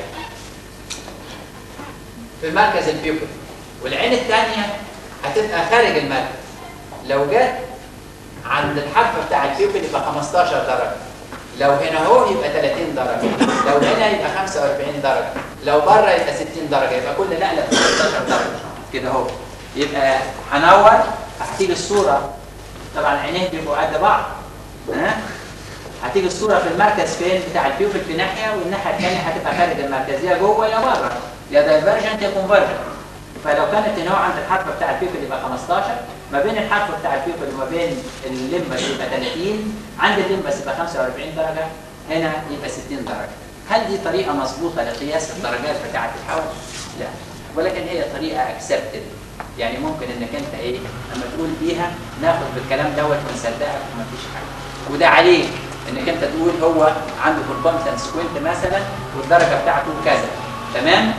في مركز البيبل والعين الثانيه هتبقى خارج المركز لو جت عند الحرف بتاع البيبل يبقى 15 درجه لو هنا اهو يبقى 30 درجه لو هنا يبقى 45 درجه لو بره يبقى 60 درجه يبقى كل نقله ب 15 درجه كده اهو يبقى هنور هتيجي الصوره طبعا عينيه بيبقوا قد بعض ها هتيجي الصوره في المركز فين بتاع البيوبل في ناحيه والناحيه الثانيه هتبقى خارج المركز يا جوه يا بره يا دايفرجنت يا كونفرجنت فلو كانت هنا عند الحرف بتاع البيوبل يبقى 15 ما بين الحرف بتاع البيوبل وما بين الليمبس يبقى 30 عند الليمبس يبقى 45 درجه هنا يبقى 60 درجه هل دي طريقه مظبوطه لقياس الدرجات بتاعه الحول؟ لا ولكن هي طريقه اكسبتد يعني ممكن انك انت ايه لما تقول بيها ناخد بالكلام دوت ونصدقك ومفيش حاجه وده عليك انك انت تقول هو عنده كونكومتنس سكوينت مثلا والدرجه بتاعته كذا تمام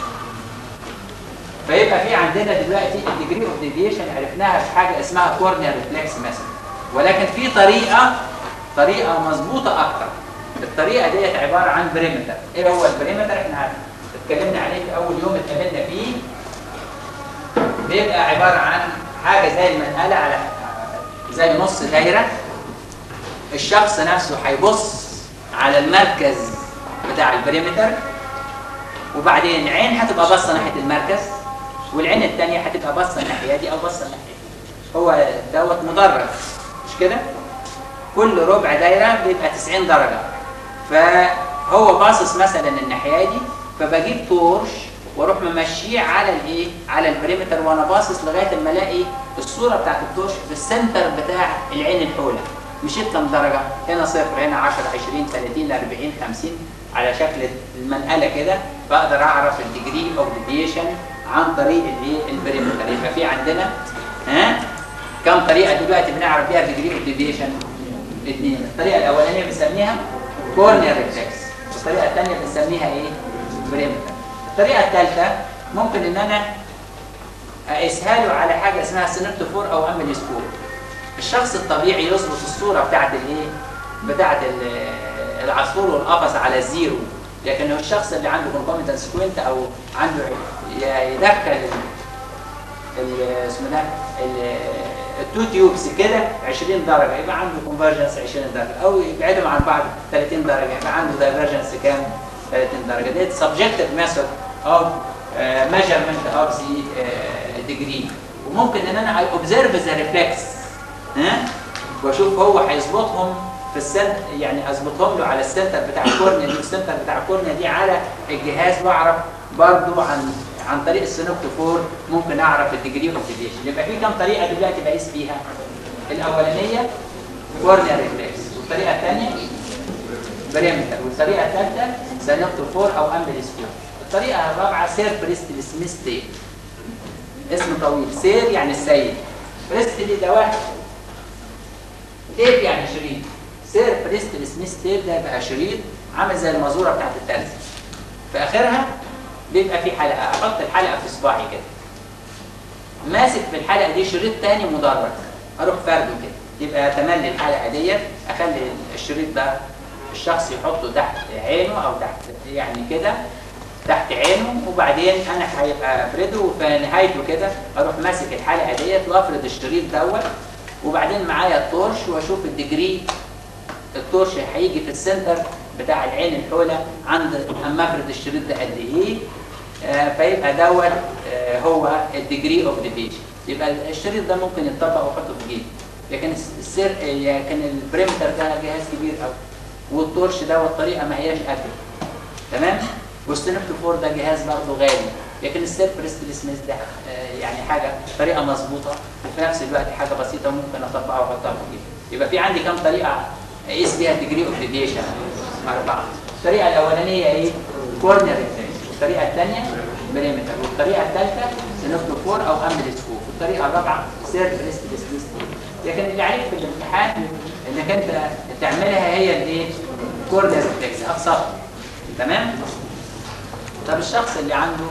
فيبقى في عندنا دلوقتي الديجري اوف ديفيشن عرفناها في حاجه اسمها كورنيا ريفلكس مثلا ولكن في طريقه طريقه مظبوطه اكتر الطريقه ديت عباره عن بريمتر ايه هو البريمتر احنا اتكلمنا عليه في اول يوم اتقابلنا فيه بيبقى عباره عن حاجه زي المنقله على زي نص دايره الشخص نفسه هيبص على المركز بتاع البريمتر وبعدين عين هتبقى باصه ناحيه المركز والعين الثانيه هتبقى باصه الناحيه دي او باصه الناحيه دي هو دوت مدرج مش كده كل ربع دايره بيبقى 90 درجه فهو باصص مثلا الناحيه دي فبجيب تورش واروح ممشيه على الايه على البريمتر وانا باصص لغايه اما الاقي الصوره بتاعت التورش في السنتر بتاع العين الاولى مشيت كم درجه هنا صفر هنا 10 20 30 40 50 على شكل المنقله كده بقدر اعرف الديجري اوف ديفيشن عن طريق الايه البريمتر يبقى في عندنا ها كم طريقه دلوقتي بنعرف بيها الديجري اوف ديفيشن اثنين الطريقه الاولانيه بنسميها كورنيال ريفلكس والطريقه الثانيه بنسميها ايه بريمتر الطريقه الثالثه ممكن ان انا اقيسها له على حاجه اسمها سينبتوفور او اميليسكوب الشخص الطبيعي يظبط الصوره بتاعت الايه بتاعت العصفور والقفص على الزيرو لكن الشخص اللي عنده كونكوميتنت سكوينت او عنده يدخل اسمه ده التو تيوبس كده 20 درجه يبقى عنده كونفرجنس 20 درجه او يبعدهم عن بعض 30 درجه يبقى عنده دايفرجنس كام 30 درجه دي سبجكتيف ميثود اوف ميجرمنت اوف ذا ديجري وممكن ان انا اوبزرف ذا ريفلكس ها واشوف هو هيظبطهم في السنتر يعني اظبطهم له على السنتر بتاع الكورنيا دي والسنتر بتاع الكورنيا دي على الجهاز واعرف برضو عن عن طريق السينوبتوفور ممكن اعرف الديجري اوف ديفيشن يبقى في كام طريقه دلوقتي بقيس بيها الاولانيه كورنيا ريفلكس والطريقه الثانيه بريمتر والطريقه الثالثه سينوبتوفور او امبلسكوب الطريقه الرابعه سير بريستل سميث تيب اسم طويل سير يعني السيد بريستلي ده واحد تيب يعني شريط سير بريستل سميث تيب ده يبقى شريط عامل زي المازوره بتاعت التلج في اخرها بيبقى في حلقه احط الحلقه في صباعي كده ماسك في الحلقه دي شريط تاني مدرج اروح فرده كده يبقى تملي الحلقه ديت اخلي الشريط ده الشخص يحطه تحت عينه او تحت يعني كده تحت عينه وبعدين انا هيبقى افرده وفي نهايته كده اروح ماسك الحلقه ديت وافرد الشريط دوت وبعدين معايا التورش واشوف الديجري التورش هيجي في السنتر بتاع العين الحوله عند اما افرد الشريط ده قد ايه آه فيبقى دوت آه هو الديجري اوف ديفيشن يبقى الشريط ده ممكن يتطبق واحطه في جيبي لكن السر لكن البريمتر ده جهاز كبير قوي والتورش ده والطريقه ما هياش قد تمام والسينكتوفور ده جهاز برضه غالي لكن السير بريستل سميث ده آه يعني حاجه طريقه مظبوطه وفي نفس الوقت حاجه بسيطه ممكن اطبقها واحطها في جيبي يبقى في عندي كام طريقه اقيس بيها الديجري اوف ديفيشن اربعه الطريقه الاولانيه ايه كورنر الطريقه الثانيه بريمتر والطريقه الثالثه سينوكتوفور او امبلسكوب والطريقه الرابعه سير بريستل سميث لكن اللي عليك في الامتحان انك انت تعملها هي الايه كورنر ريفلكس ابسط تمام طب الشخص اللي عنده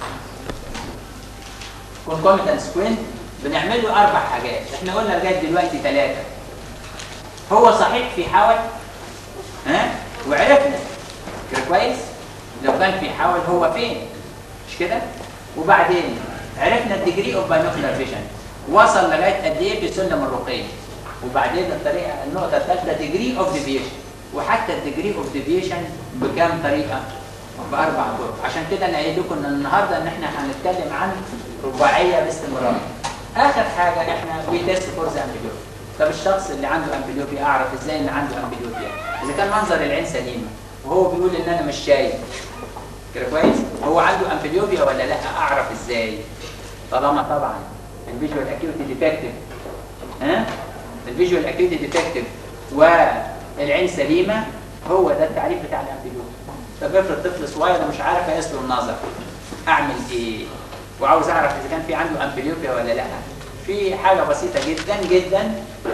كونكوميتنت سكوينت بنعمل له اربع حاجات احنا قلنا لغايه دلوقتي ثلاثه هو صحيح في حول ها وعرفنا كده كويس لو كان في حول هو فين مش كده وبعدين عرفنا الديجري اوف باينوكلر فيجن وصل لغايه قد ايه في سلم الرقي وبعدين الطريقه النقطه الثالثه ديجري اوف ديفيشن وحتى الديجري اوف ديفيشن بكام طريقه باربع طرق عشان كده انا قايل لكم ان النهارده ان احنا هنتكلم عن رباعيه باستمرار اخر حاجه احنا وي تيست فور ذا امبليوبيا طب الشخص اللي عنده امبليوبيا اعرف ازاي ان عنده امبليوبيا اذا كان منظر العين سليمه وهو بيقول ان انا مش شايف كده كويس هو عنده امبليوبيا ولا لا اعرف ازاي طالما طبعا الفيجوال اكيوتي ديفكتيف ها الفيجوال اكيوتي ديفكتيف والعين سليمه هو ده التعريف بتاع الامبليوبيا طب افرض طفل صغير مش عارف اقيس له النظر اعمل ايه وعاوز اعرف اذا كان في عنده امبليوبيا ولا لا في حاجه بسيطه جدا جدا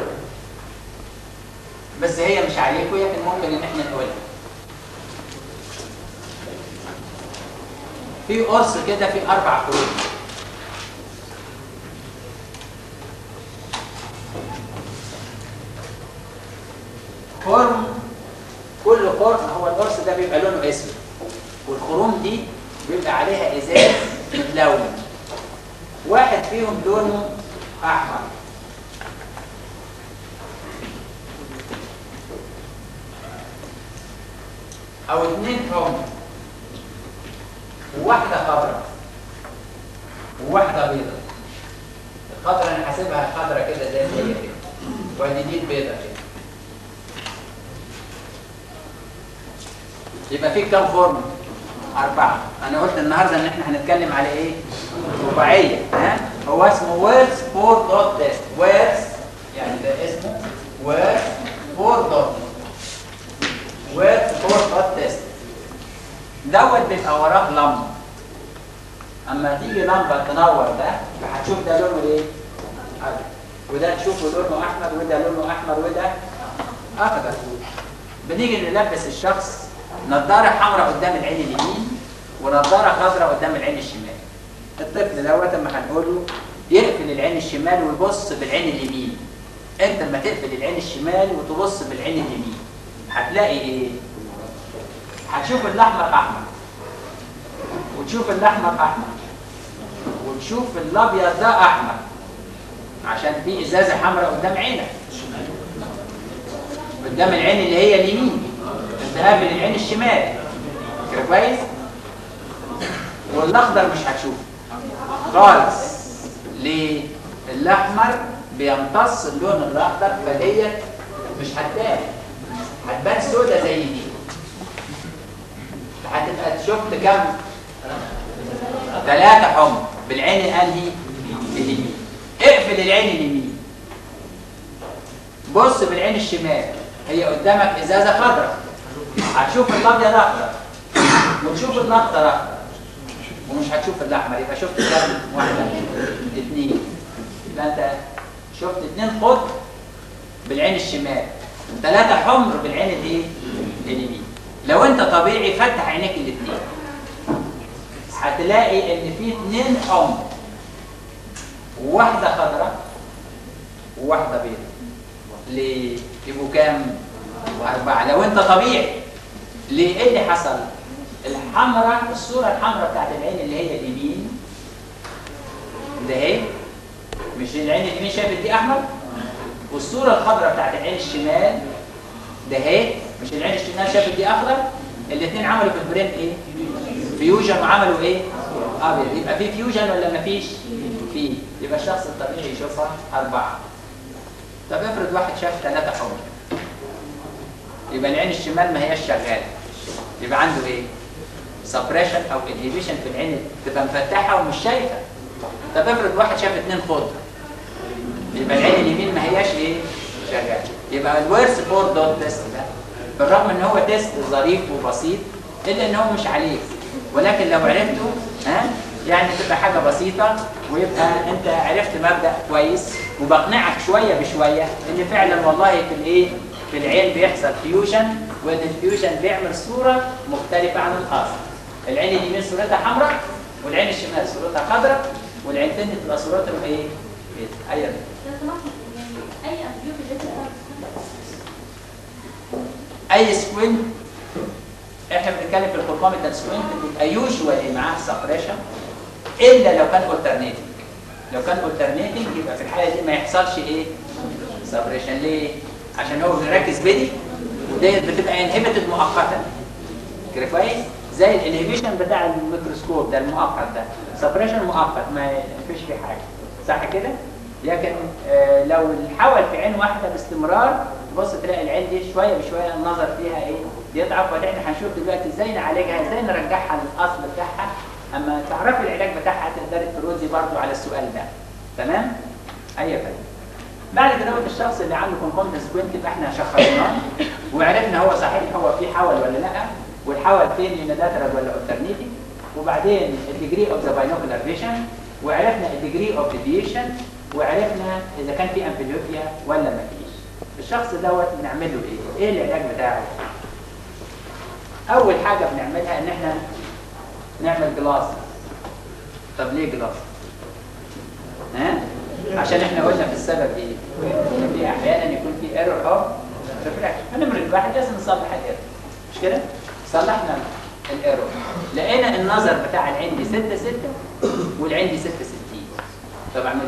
بس هي مش عليكم لكن ممكن ان احنا نقولها في قرص كده في اربع خروج خرم كل خرم هو القرص ده بيبقى لونه اسود والخروم دي بيبقى عليها ازاز متلون واحد فيهم لونه احمر او اتنين حمر وواحده خضراء وواحده بيضاء الخضراء انا حاسبها خضراء كده زي ما هي كده وادي دي البيضاء كده يبقى في كام فورم؟ أربعة أنا قلت النهاردة إن إحنا هنتكلم على إيه؟ رباعية ها؟ هو اسمه ويرز فور دوت تيست ويرز يعني ده اسمه ويرز فور دوت ويرز فور دوت تيست دوت بيبقى وراه لمبة أما تيجي لمبة تنور ده هتشوف ده لونه إيه؟ أبيض وده تشوفه لونه أحمر وده لونه أحمر وده أخضر بنيجي نلبس الشخص نظاره حمراء قدام العين اليمين ونظاره خضراء قدام العين الشمال الطفل دوت اما هنقول له يقفل العين الشمال ويبص بالعين اليمين انت لما تقفل العين الشمال وتبص بالعين اليمين هتلاقي ايه هتشوف الاحمر احمر وتشوف الاحمر احمر وتشوف الابيض ده احمر عشان في ازازه حمراء قدام عينك قدام العين اللي هي اليمين انت قابل العين الشمال كده كويس والاخضر مش هتشوفه خالص ليه الاحمر بيمتص اللون الاخضر فديت مش هتبان هتبان سودا زي دي هتبقى شفت كم ثلاثة حمر بالعين الانهي اليمين اقفل العين اليمين بص بالعين الشمال هي قدامك ازازه خضراء هتشوف الابيض اخضر وتشوف الاخضر اخضر ومش هتشوف الاحمر يبقى شفت كام واحده اثنين يبقى انت شفت اثنين خضر بالعين الشمال وثلاثه حمر بالعين الايه اليمين لو انت طبيعي فتح عينيك الاثنين هتلاقي ان في اثنين حمر وواحده خضراء وواحده بيضاء ليه يبقوا كام أربعة لو أنت طبيعي ليه إيه اللي حصل؟ الحمراء الصورة الحمراء بتاعت العين اللي هي اليمين ده اهي مش العين اليمين شافت دي أحمر والصورة الخضراء بتاعت العين الشمال ده اهي مش العين الشمال شافت دي أخضر الاثنين عملوا في البرين إيه؟ فيوجن وعملوا إيه؟ أبيض يبقى في فيوجن ولا مفيش؟ في يبقى الشخص الطبيعي يشوفها أربعة طب افرض واحد شاف ثلاثة حمر يبقى العين الشمال ما هياش شغالة يبقى عنده ايه؟ سبريشن او انهيبيشن في العين تبقى مفتحة ومش شايفة طب افرض واحد شاف اثنين خضر يبقى العين اليمين ما هياش ايه؟ شغالة يبقى الورس فور دوت تيست ده بالرغم ان هو تيست ظريف وبسيط الا ان هو مش عليك ولكن لو عرفته ها يعني تبقى حاجه بسيطه ويبقى انت عرفت مبدا كويس وبقنعك شويه بشويه ان فعلا والله في الايه في العين بيحصل فيوجن وان الفيوجن بيعمل صوره مختلفه عن الاصل العين اليمين صورتها حمراء والعين الشمال صورتها خضراء والعين الثانيه تبقى صورتها ايه؟ ايوه اي انتيبيوتيك لازم اي سكوينت احنا بنتكلم في الكونكوميتال سكوينت بيبقى يوجوالي معاه سبريشن الا لو كان الترنيتنج لو كان الترنيتنج يبقى في الحاله دي ما يحصلش ايه سبريشن ليه عشان هو بيركز بدي وديت بتبقى انهبيتد مؤقتا كده كويس زي الانهبيشن بتاع الميكروسكوب ده المؤقت ده سبريشن مؤقت ما فيش فيه حاجه صح كده لكن آه لو حاول في عين واحده باستمرار تبص تلاقي العين دي شويه بشويه النظر فيها ايه يضعف واحنا هنشوف دلوقتي ازاي نعالجها ازاي نرجعها للاصل بتاعها اما تعرفي العلاج بتاعها تقدري تردي برضو على السؤال ده تمام اي فايده بعد كده قلت الشخص اللي عنده كونكونت سكوينت يبقى احنا شخصناه وعرفنا هو صحيح هو في حول ولا لا والحول فين يونيلاترال ولا الترنيتي وبعدين الديجري اوف ذا باينوكولار فيجن وعرفنا الديجري اوف ديفيشن وعرفنا اذا كان في امبليوبيا ولا ما فيش الشخص دوت بنعمل له ايه؟ ايه العلاج بتاعه؟ اول حاجه بنعملها ان احنا نعمل جلاس طب ليه جلاس؟ ها؟ عشان احنا قلنا في السبب ايه؟ ان في احيانا يكون في ايرور اوف ريفراكشن فنمرة واحد لازم نصلح الايرور مش كده؟ صلحنا الايرور لقينا النظر بتاع العين دي 6 6 والعين دي 6 60 طب اعمل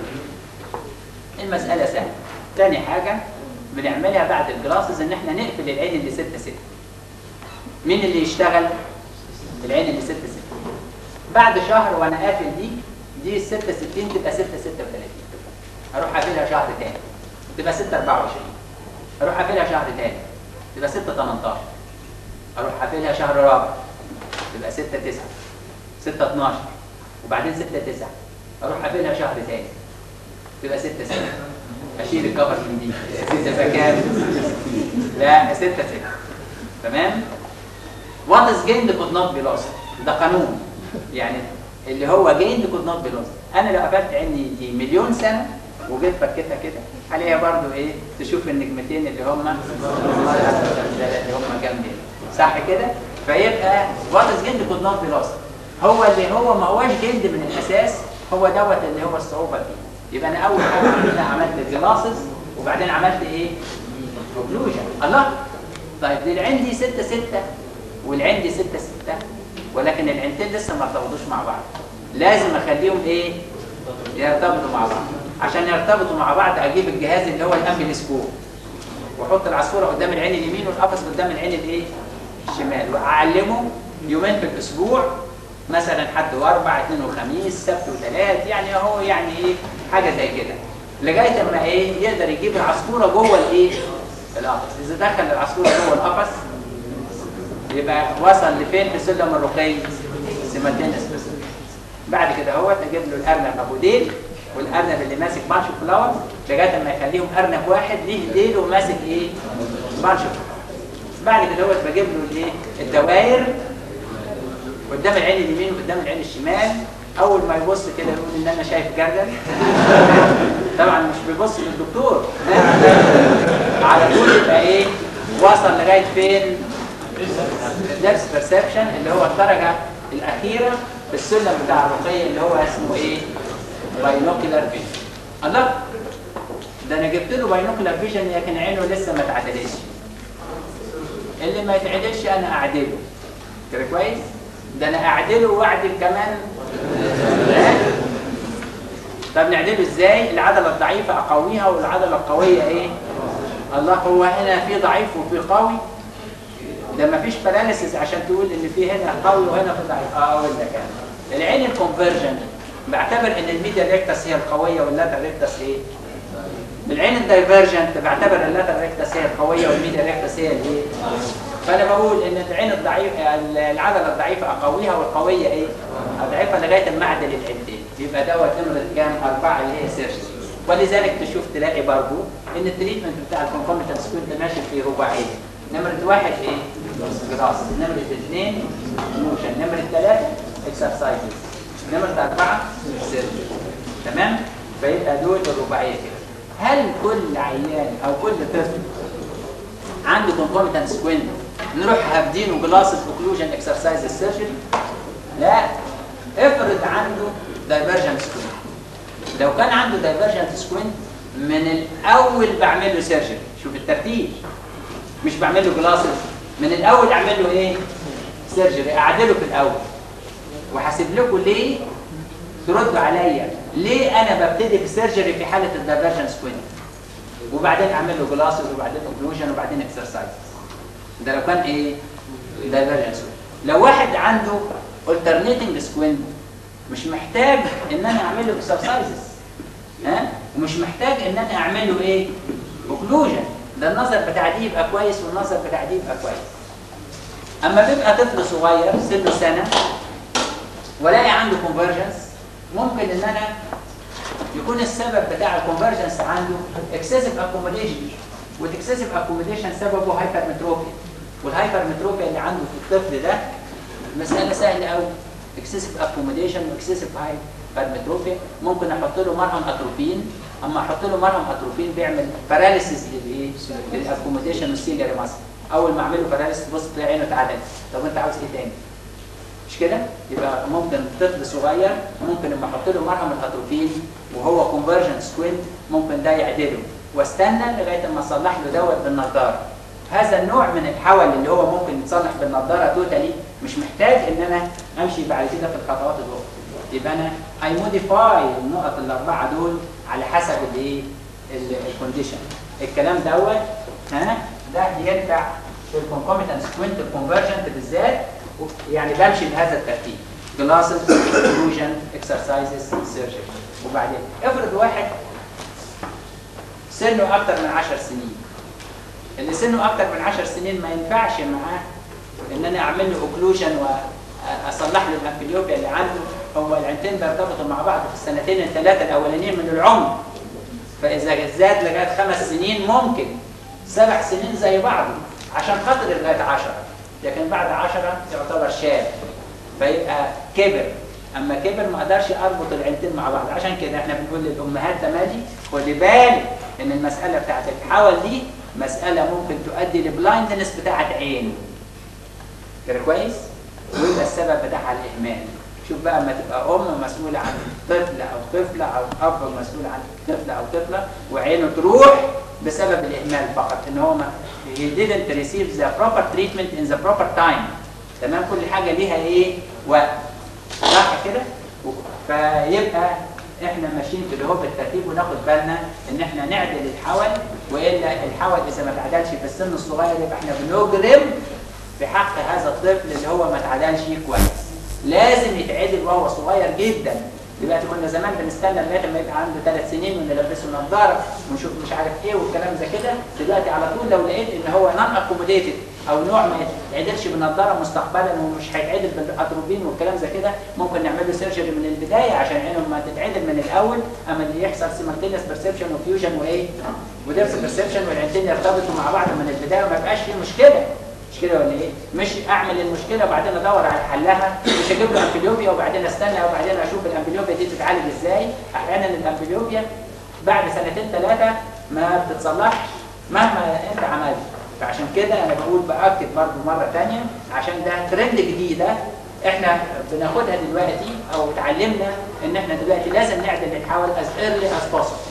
ايه؟ المسألة سهلة تاني حاجة بنعملها بعد الجلاسز ان احنا نقفل العين اللي 6 6 مين اللي يشتغل؟ العين اللي 6 6 بعد شهر وانا قافل دي دي 6 60 تبقى 6 36 اروح قافلها شهر تاني تبقى 6 24 اروح قافلها شهر تاني تبقى 6 18 اروح قافلها شهر رابع تبقى 6 9 6 12 وبعدين 6 9 اروح قافلها شهر تاني تبقى 6 6 اشيل الكفر من دي تبقى كام؟ لا 6 6 تمام؟ وات از جيند كود نوت بي لوست ده قانون يعني اللي هو جيند كود نوت بي لوست انا لو قفلت عيني دي مليون سنه وجيت فكيتها كده عليها برضو ايه تشوف النجمتين اللي هم اللي هم جنبي صح كده فيبقى وات از جيند كود نوت بي لوست هو اللي هو ما هوش جلد من الاساس هو دوت اللي هو الصعوبه فيه يبقى انا اول حاجه عملتها عملت جلاسز وبعدين عملت ايه؟ اوكلوجن الله طيب دي العين دي 6 6 والعين دي 6 6 ولكن العينتين لسه ما ارتبطوش مع بعض لازم اخليهم ايه؟ يرتبطوا مع بعض عشان يرتبطوا مع بعض اجيب الجهاز اللي هو الامبلسكوب واحط العصفوره قدام العين اليمين والقفص قدام العين الايه؟ الشمال واعلمه يومين في الاسبوع مثلا حد واربع اثنين وخميس سبت وثلاث يعني هو يعني ايه حاجه زي كده لغايه اما ايه يقدر يجيب العصفوره جوه الايه؟ القفص اذا دخل العصفوره جوه القفص يبقى وصل لفين في سلم الرقي؟ سيمالتينس بعد كده هو اجيب له الارنب ابو ديل والارنب اللي ماسك بانش فلاور لغايه ما يخليهم ارنب واحد ليه ديل وماسك ايه بانش بعد كده هو بجيب له الايه الدوائر قدام العين اليمين وقدام العين الشمال اول ما يبص كده يقول ان انا شايف جردل طبعا مش بيبص للدكتور على طول يبقى ايه وصل لغايه فين الدبس بيرسبشن اللي هو الدرجه الاخيره في السلم بتاع الرقيه اللي هو اسمه ايه باينوكيولار فيجن الله ده انا جبت له باينوكيولار فيجن لكن عينه لسه ما اتعدلتش اللي ما يتعدلش انا اعدله كده كويس ده انا اعدله واعدل كمان ها؟ طب نعدله ازاي العضله الضعيفه اقويها والعضله القويه ايه الله هو هنا في ضعيف وفي قوي ده ما فيش باراليسيس عشان تقول ان في هنا قوي وهنا في ضعيف اه اقول لك انا العين الكونفرجن بعتبر ان الميديا ريكتس هي القويه واللاتر ريكتس ايه بالعين الدايفرجنت بعتبر اللاتر ريكتس هي القويه والميديا ريكتس هي الايه فانا بقول ان العين الضعيف العضله الضعيفه اقويها والقويه ايه الضعيفه لغايه المعدل العدين يبقى دوت نمره كام اربعه اللي هي سيرش ولذلك تشوف تلاقي برضو ان التريتمنت بتاع الكونكوميتنس كنت ماشي في رباعيه نمره واحد ايه جراس نمره اثنين موشن نمره ثلاثه اكسرسايزز نمره اربعه سيرش تمام فيبقى دول الرباعيه كده هل كل عيان او كل طفل عنده concomitant سكوين نروح هابدينه جلاسس اوكلوجن اكسرسايز سيرجري لا افرض عنده دايفرجنت سكوين لو كان عنده دايفرجنت سكوين من الاول بعمل له سيرجري شوف الترتيب مش بعمل له جلاسس من الاول اعمل له ايه سيرجري اعدله في الاول وحاسب لكم ليه تردوا عليا ليه انا ببتدي بالسيرجري في حاله الدايفرجنت سكوين وبعدين اعمل له جلاسز وبعدين اوكلوجن وبعدين اكسرسايز ده لو كان ايه دايفرجنس لو واحد عنده alternating سكوين مش محتاج ان انا اعمل له اكسرسايزز ها ومش محتاج ان انا اعمل له ايه اوكلوجن ده النظر بتاع دي يبقى كويس والنظر بتاع دي يبقى كويس اما بيبقى طفل صغير سنه سنه ولاقي عنده كونفرجنس ممكن ان انا يكون السبب بتاع الكونفرجنس عنده اكسسيف اكوموديشن والاكسسيف اكوموديشن سببه هايبرمتروبيا والهايبرمتروبيا اللي عنده في الطفل ده مساله سهله قوي اكسسيف اكوموديشن واكسسيف هايبرمتروبيا ممكن احط له مرهم اتروبين اما احط له مرهم اتروبين بيعمل باراليسيس للايه للاكوموديشن والسيلياري ماسل اول ما اعمل له باراليسيس تبص تلاقي عينه اتعدلت طب انت عاوز ايه تاني مش كده يبقى ممكن طفل صغير ممكن لما احط له مرهم الاتروفين وهو كونفرجن سكوينت ممكن ده يعدله واستنى لغايه اما اصلح له دوت بالنضاره هذا النوع من الحول اللي هو ممكن يتصلح بالنضاره توتالي مش محتاج ان انا امشي بعد كده في الخطوات الاخرى يبقى انا اي موديفاي النقط الاربعه دول على حسب الايه الكونديشن الكلام دوت ها ده ينفع في الكونكوميتنت سكوينت الكونفرجنت بالذات يعني بمشي بهذا الترتيب جلاسز اوكلوجن اكسرسايزز سيرجري وبعدين افرض واحد سنه اكتر من 10 سنين اللي سنه اكتر من 10 سنين ما ينفعش معاه ان انا اعمل له اوكلوجن واصلح له الامبليوبيا اللي عنده هو العينتين بيرتبطوا مع بعض في السنتين الثلاثه الاولانيين من العمر فاذا زاد لغايه خمس سنين ممكن سبع سنين زي بعض عشان خاطر لغايه 10 لكن بعد 10 يعتبر شاب فيبقى كبر اما كبر ما اقدرش اربط العيلتين مع بعض عشان كده احنا بنقول للامهات تمادي خدي بالك ان المساله بتاعت الحول دي مساله ممكن تؤدي لبلايندنس بتاعت عين كده كويس ويبقى السبب بتاعها الاهمال شوف بقى اما تبقى ام مسؤوله عن طفل او طفله او اب مسؤول عن طفل او طفله وعينه تروح بسبب الاهمال فقط ان هو ما he didn't receive the proper treatment in the proper time تمام كل حاجه ليها ايه وقت صح كده فيبقى احنا ماشيين في اللي هو بالترتيب وناخد بالنا ان احنا نعدل الحول والا الحول اذا ما اتعدلش في السن الصغير يبقى احنا بنجرم في حق هذا الطفل اللي هو ما اتعدلش كويس لازم يتعدل وهو صغير جدا دلوقتي كنا زمان بنستنى لغايه ما يبقى عنده ثلاث سنين ونلبسه نظاره ونشوف مش عارف ايه والكلام زي كده دلوقتي على طول لو لقيت ان هو نون اكوموديتد او نوع ما يتعدلش بالنضاره مستقبلا ومش هيتعدل بالاتروبين والكلام زي كده ممكن نعمل له سيرجري من البدايه عشان عينه ما تتعدل من الاول اما اللي يحصل سيمالتينيوس بيرسبشن وفيوجن وايه وديرس بيرسبشن والعينتين يرتبطوا مع بعض من البدايه وما يبقاش فيه مشكله مش كده ولا ايه؟ مش اعمل المشكله وبعدين ادور على حلها مش اجيب له امبليوبيا وبعدين استنى وبعدين اشوف الامبليوبيا دي تتعالج ازاي احيانا الامبليوبيا بعد سنتين ثلاثه ما بتتصلحش مهما انت عملت فعشان كده انا بقول باكد برضه مره ثانيه عشان ده ترند جديده احنا بناخدها دلوقتي او اتعلمنا ان احنا دلوقتي لازم نعدل الحول as early as possible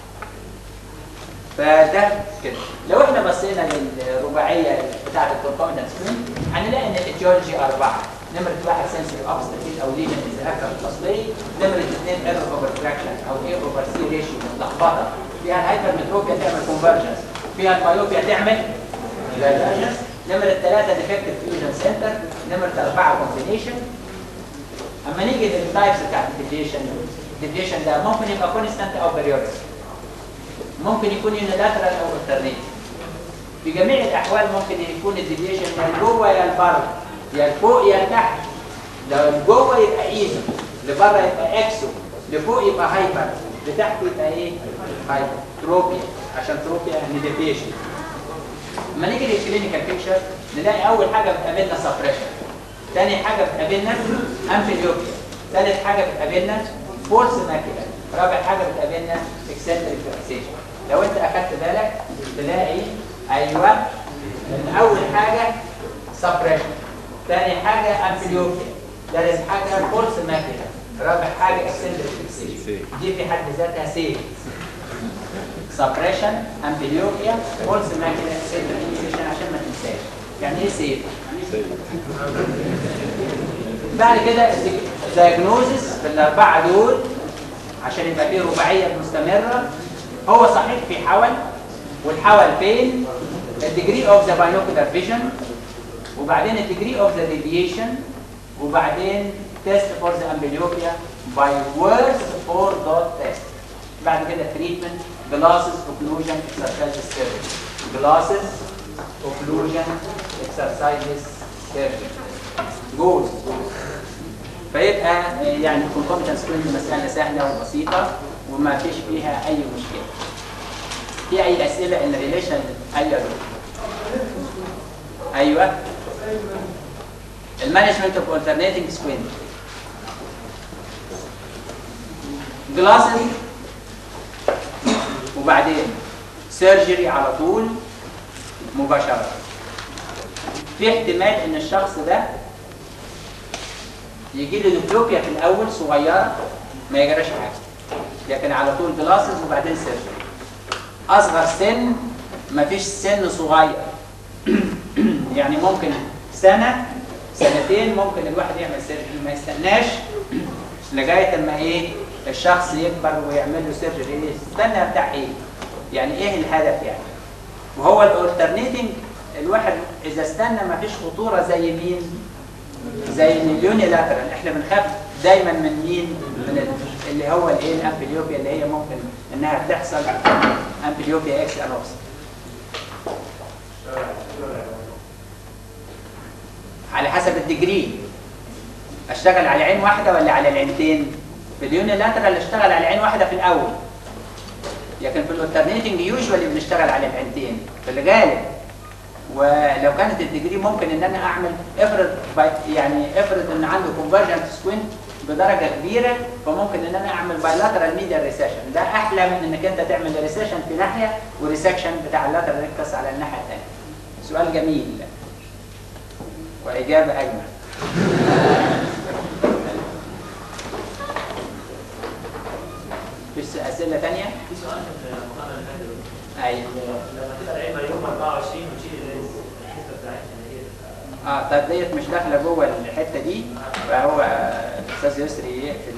فده كده لو احنا بصينا للرباعيه بتاعه الكونكومنت سكرين هنلاقي ان الايتيولوجي اربعه نمره واحد سنسوري اوبستكل او ليجن از اكتر الاصلي نمره اثنين ايرور اوفر فراكشن او اي اوفر سي ريشيو متلخبطه فيها الهايبرمتروبيا تعمل كونفرجنس فيها المايوبيا تعمل دايفرجنس نمره ثلاثه ديفكتيف فيوجن سنتر نمره اربعه كومبينيشن اما نيجي للتايبس بتاعت الديفيشن الديفيشن ده ممكن يبقى كونستانت او بيريودك ممكن يكون يونيلاترال او الترنيت في جميع الاحوال ممكن يكون الديفيشن يا لجوه يا لبره يا لفوق يا لتحت لو لجوه يبقى ايزو لبره يبقى اكسو لفوق يبقى هايبر لتحت يبقى ايه هايبر تروبيا عشان تروبيا يعني ديفيشن لما نيجي للكلينيكال بيكتشر نلاقي اول حاجه بتقابلنا سبريشن ثاني حاجه بتقابلنا امبليوبيا ثالث حاجه بتقابلنا فورس ماكيلا رابع حاجه بتقابلنا اكسنتريك فيكسيشن لو انت اخدت بالك تلاقي ايوه ان اول حاجه سبريشن ثاني حاجه امبليوبيا ثالث حاجه فورس ماكيلا رابع حاجه اكسنتريك فيكسيشن دي في حد ذاتها سيف سبريشن امبليوبيا فورس ماكيلا اكسنتريك فيكسيشن عشان ما تنساش يعني ايه سيف بعد كده الدايجنوزس في الاربعه دول عشان يبقى فيه رباعيه مستمره هو صحيح في حول والحول فين الديجري اوف ذا باينوكولار فيجن وبعدين الديجري اوف ذا ديفيشن وبعدين تيست فور ذا امبليوبيا باي وورز فور دوت تيست بعد كده تريتمنت جلاسز اوكلوجن اكسرسايز سيرجري جلاسز اوكلوجن اكسرسايز سيرجري جوز فيبقى يعني الكونكوميتنس سكرين مسألة سهلة وبسيطة وما فيش فيها أي مشكلة. في أي أسئلة إن ريليشن أيوه أيوه المانجمنت اوف alternating سكوين جلاسز وبعدين سيرجري على طول مباشرة في احتمال ان الشخص ده يجي له ديبلوبيا في الاول صغيره ما يجراش حاجه لكن على طول جلاسز وبعدين سيرجري اصغر سن ما فيش سن صغير يعني ممكن سنه سنتين ممكن الواحد يعمل سيرجري ما يستناش لغايه اما ايه الشخص يكبر ويعمل له سيرجري استنى بتاع ايه يعني ايه الهدف يعني وهو الاولترنيتنج الواحد اذا استنى ما فيش خطوره زي مين زي اليونيلاترال احنا بنخاف دايما من مين من ال- اللي هو الايه الامبليوبيا اللي هي ممكن انها تحصل امبليوبيا اكس انوكس على حسب الديجري اشتغل على عين واحده ولا على العينتين في اليونيلاترال اشتغل على عين واحده في الاول لكن في الالترنيتنج يوجوالي بنشتغل على العينتين في الغالب ولو كانت الديجري ممكن ان انا اعمل افرض باي- يعني افرض ان عنده كونفرجنت سكوينت بدرجه كبيره فممكن ان انا اعمل بايلاترال ميديال ريسيشن ده احلى من انك انت تعمل ريسيشن في ناحيه وريسكشن بتاع اللاترال ريكتس على الناحيه الثانيه سؤال جميل واجابه اجمل في اسئله ثانيه في سؤال في المقابله اللي فاتت ايوه لما تبقى العلم يوم 24 وتشيل الحته بتاعتنا اللي هي اه طب ديت مش داخله جوه الحته دي فهو الاستاذ يسري يقفل